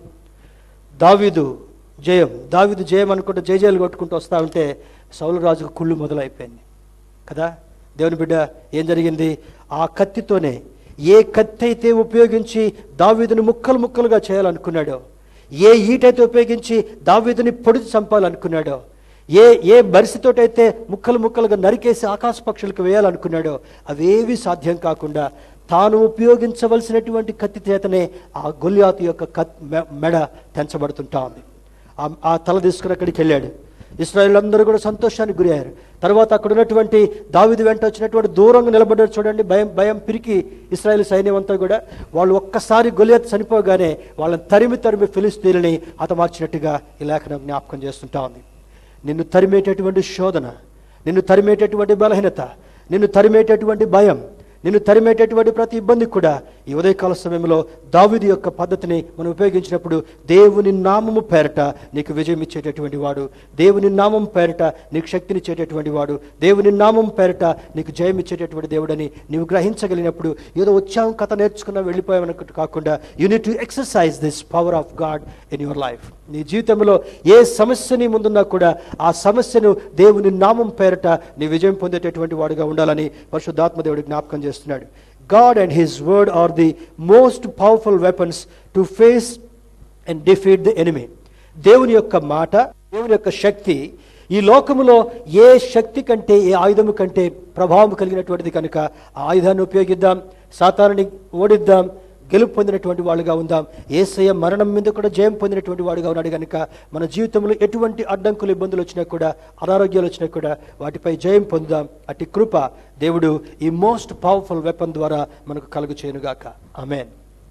దావీదు జయం దావీదు జయం అనుకుంటూ జయ జయలు కొట్టుకుంటూ వస్తా ఉంటే సౌలు రాజుకు కుళ్ళు మొదలైపోయింది కదా దేవుని బిడ్డ ఏం జరిగింది ఆ కత్తితోనే ఏ కత్తి అయితే ఉపయోగించి దావీదుని ముక్కలు ముక్కలుగా చేయాలనుకున్నాడో ఏ ఈటైతే ఉపయోగించి దావీదుని పొడిచి చంపాలనుకున్నాడో ఏ ఏ బరిసితోటైతే ముక్కలు ముక్కలుగా నరికేసి ఆకాశ పక్షులకు వేయాలనుకున్నాడో అవేవి సాధ్యం కాకుండా తాను ఉపయోగించవలసినటువంటి కత్తి చేతనే ఆ గొల్యాతు యొక్క కత్ మె- మెడ తెంచబడుతుంటా ఉంది ఆ- ఆ తల తీసుకుని అక్కడికి వెళ్ళాడు ఇస్రాయేల్ అందరూ కూడా సంతోషానికి గురయ్యారు తర్వాత అక్కడ ఉన్నటువంటి దావిది వెంట వచ్చినటువంటి దూరంగా నిలబడ్డారు చూడండి భయం భయం పిరికి ఇస్రాయేల్ సైన్యం అంతా కూడా వాళ్ళు ఒక్కసారి గొలియత్ చనిపోగానే వాళ్ళని తరిమి తరిమి ఫిలిస్తీన్లని హతమార్చినట్టుగా ఈ లేఖనం జ్ఞాపకం చేస్తుంటా ఉంది నిన్ను తరిమేటటువంటి శోధన నిన్ను తరిమేటటువంటి బలహీనత నిన్ను తరిమేటటువంటి భయం నిన్ను తరిమేటటువంటి ప్రతి ఇబ్బంది కూడా ఈ ఉదయకాల సమయంలో దావిది యొక్క పద్ధతిని మనం ఉపయోగించినప్పుడు దేవుని నామము పేరట నీకు విజయం ఇచ్చేటటువంటి వాడు దేవుని నామం పేరట నీకు శక్తినిచ్చేటటువంటి వాడు దేవుని నామం పేరట నీకు జయం ఇచ్చేటటువంటి దేవుడని నీవు గ్రహించగలిగినప్పుడు ఏదో వచ్చాం కథ నేర్చుకున్నా వెళ్ళిపోయామనుకుంటూ కాకుండా you need to exercise this power of God in your life నీ జీవితంలో ఏ సమస్య నీ ముందున్నా కూడా ఆ సమస్యను దేవుని నామం పేరట నీ విజయం పొందేటటువంటి వాడుగా ఉండాలని పరిశుద్ధాత్మ దేవుడు జ్ఞాపకం చేస్తున్నాడు God and his word are the most powerful weapons to face and defeat the enemy దేవుని యొక్క మాట దేవుని యొక్క శక్తి ఈ లోకములో ఏ శక్తి కంటే ఏ ఆయుధము కంటే ప్రభావం కలిగినటువంటిది కనుక ఆ ఆయుధాన్ని ఉపయోగిద్దాం సాతానుని ఓడిద్దాం గెలుపు పొందినటువంటి వాళ్ళుగా ఉందాం ఏసయ్య మరణం మీద కూడా జయం పొందినటువంటి వాడుగా ఉన్నాడు కనుక మన జీవితంలో ఎటువంటి అడ్డంకులు ఇబ్బందులు వచ్చినా కూడా అనారోగ్యాలు వచ్చినా కూడా వాటిపై జయం పొందుదాం అట్టి కృప దేవుడు ఈ మోస్ట్ పవర్ఫుల్ వెపన్ ద్వారా మనకు కలుగు చేయనుగాక ఆమెన్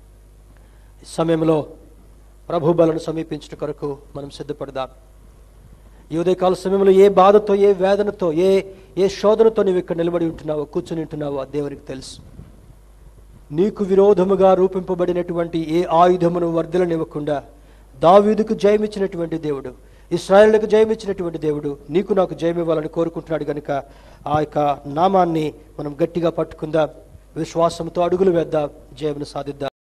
ఈ సమయంలో ప్రభు బలను సమీపించడం కొరకు మనం సిద్ధపడదాం ఈ ఉదయకాల సమయంలో ఏ బాధతో ఏ వేదనతో ఏ ఏ శోధనతో నీవు ఇక్కడ నిలబడి ఉంటున్నావో కూర్చొని ఉంటున్నావో ఆ దేవునికి తెలుసు నీకు విరోధముగా రూపింపబడినటువంటి ఏ ఆయుధమును వర్ధలనివ్వకుండా దావీదుకు జయమిచ్చినటువంటి దేవుడు ఇస్రాయేళ్లకు జయమిచ్చినటువంటి దేవుడు నీకు నాకు జయమివ్వాలని కోరుకుంటున్నాడు కనుక ఆ యొక్క నామాన్ని మనం గట్టిగా పట్టుకుందాం విశ్వాసంతో అడుగులు వేద్దాం జయమును సాధిద్దాం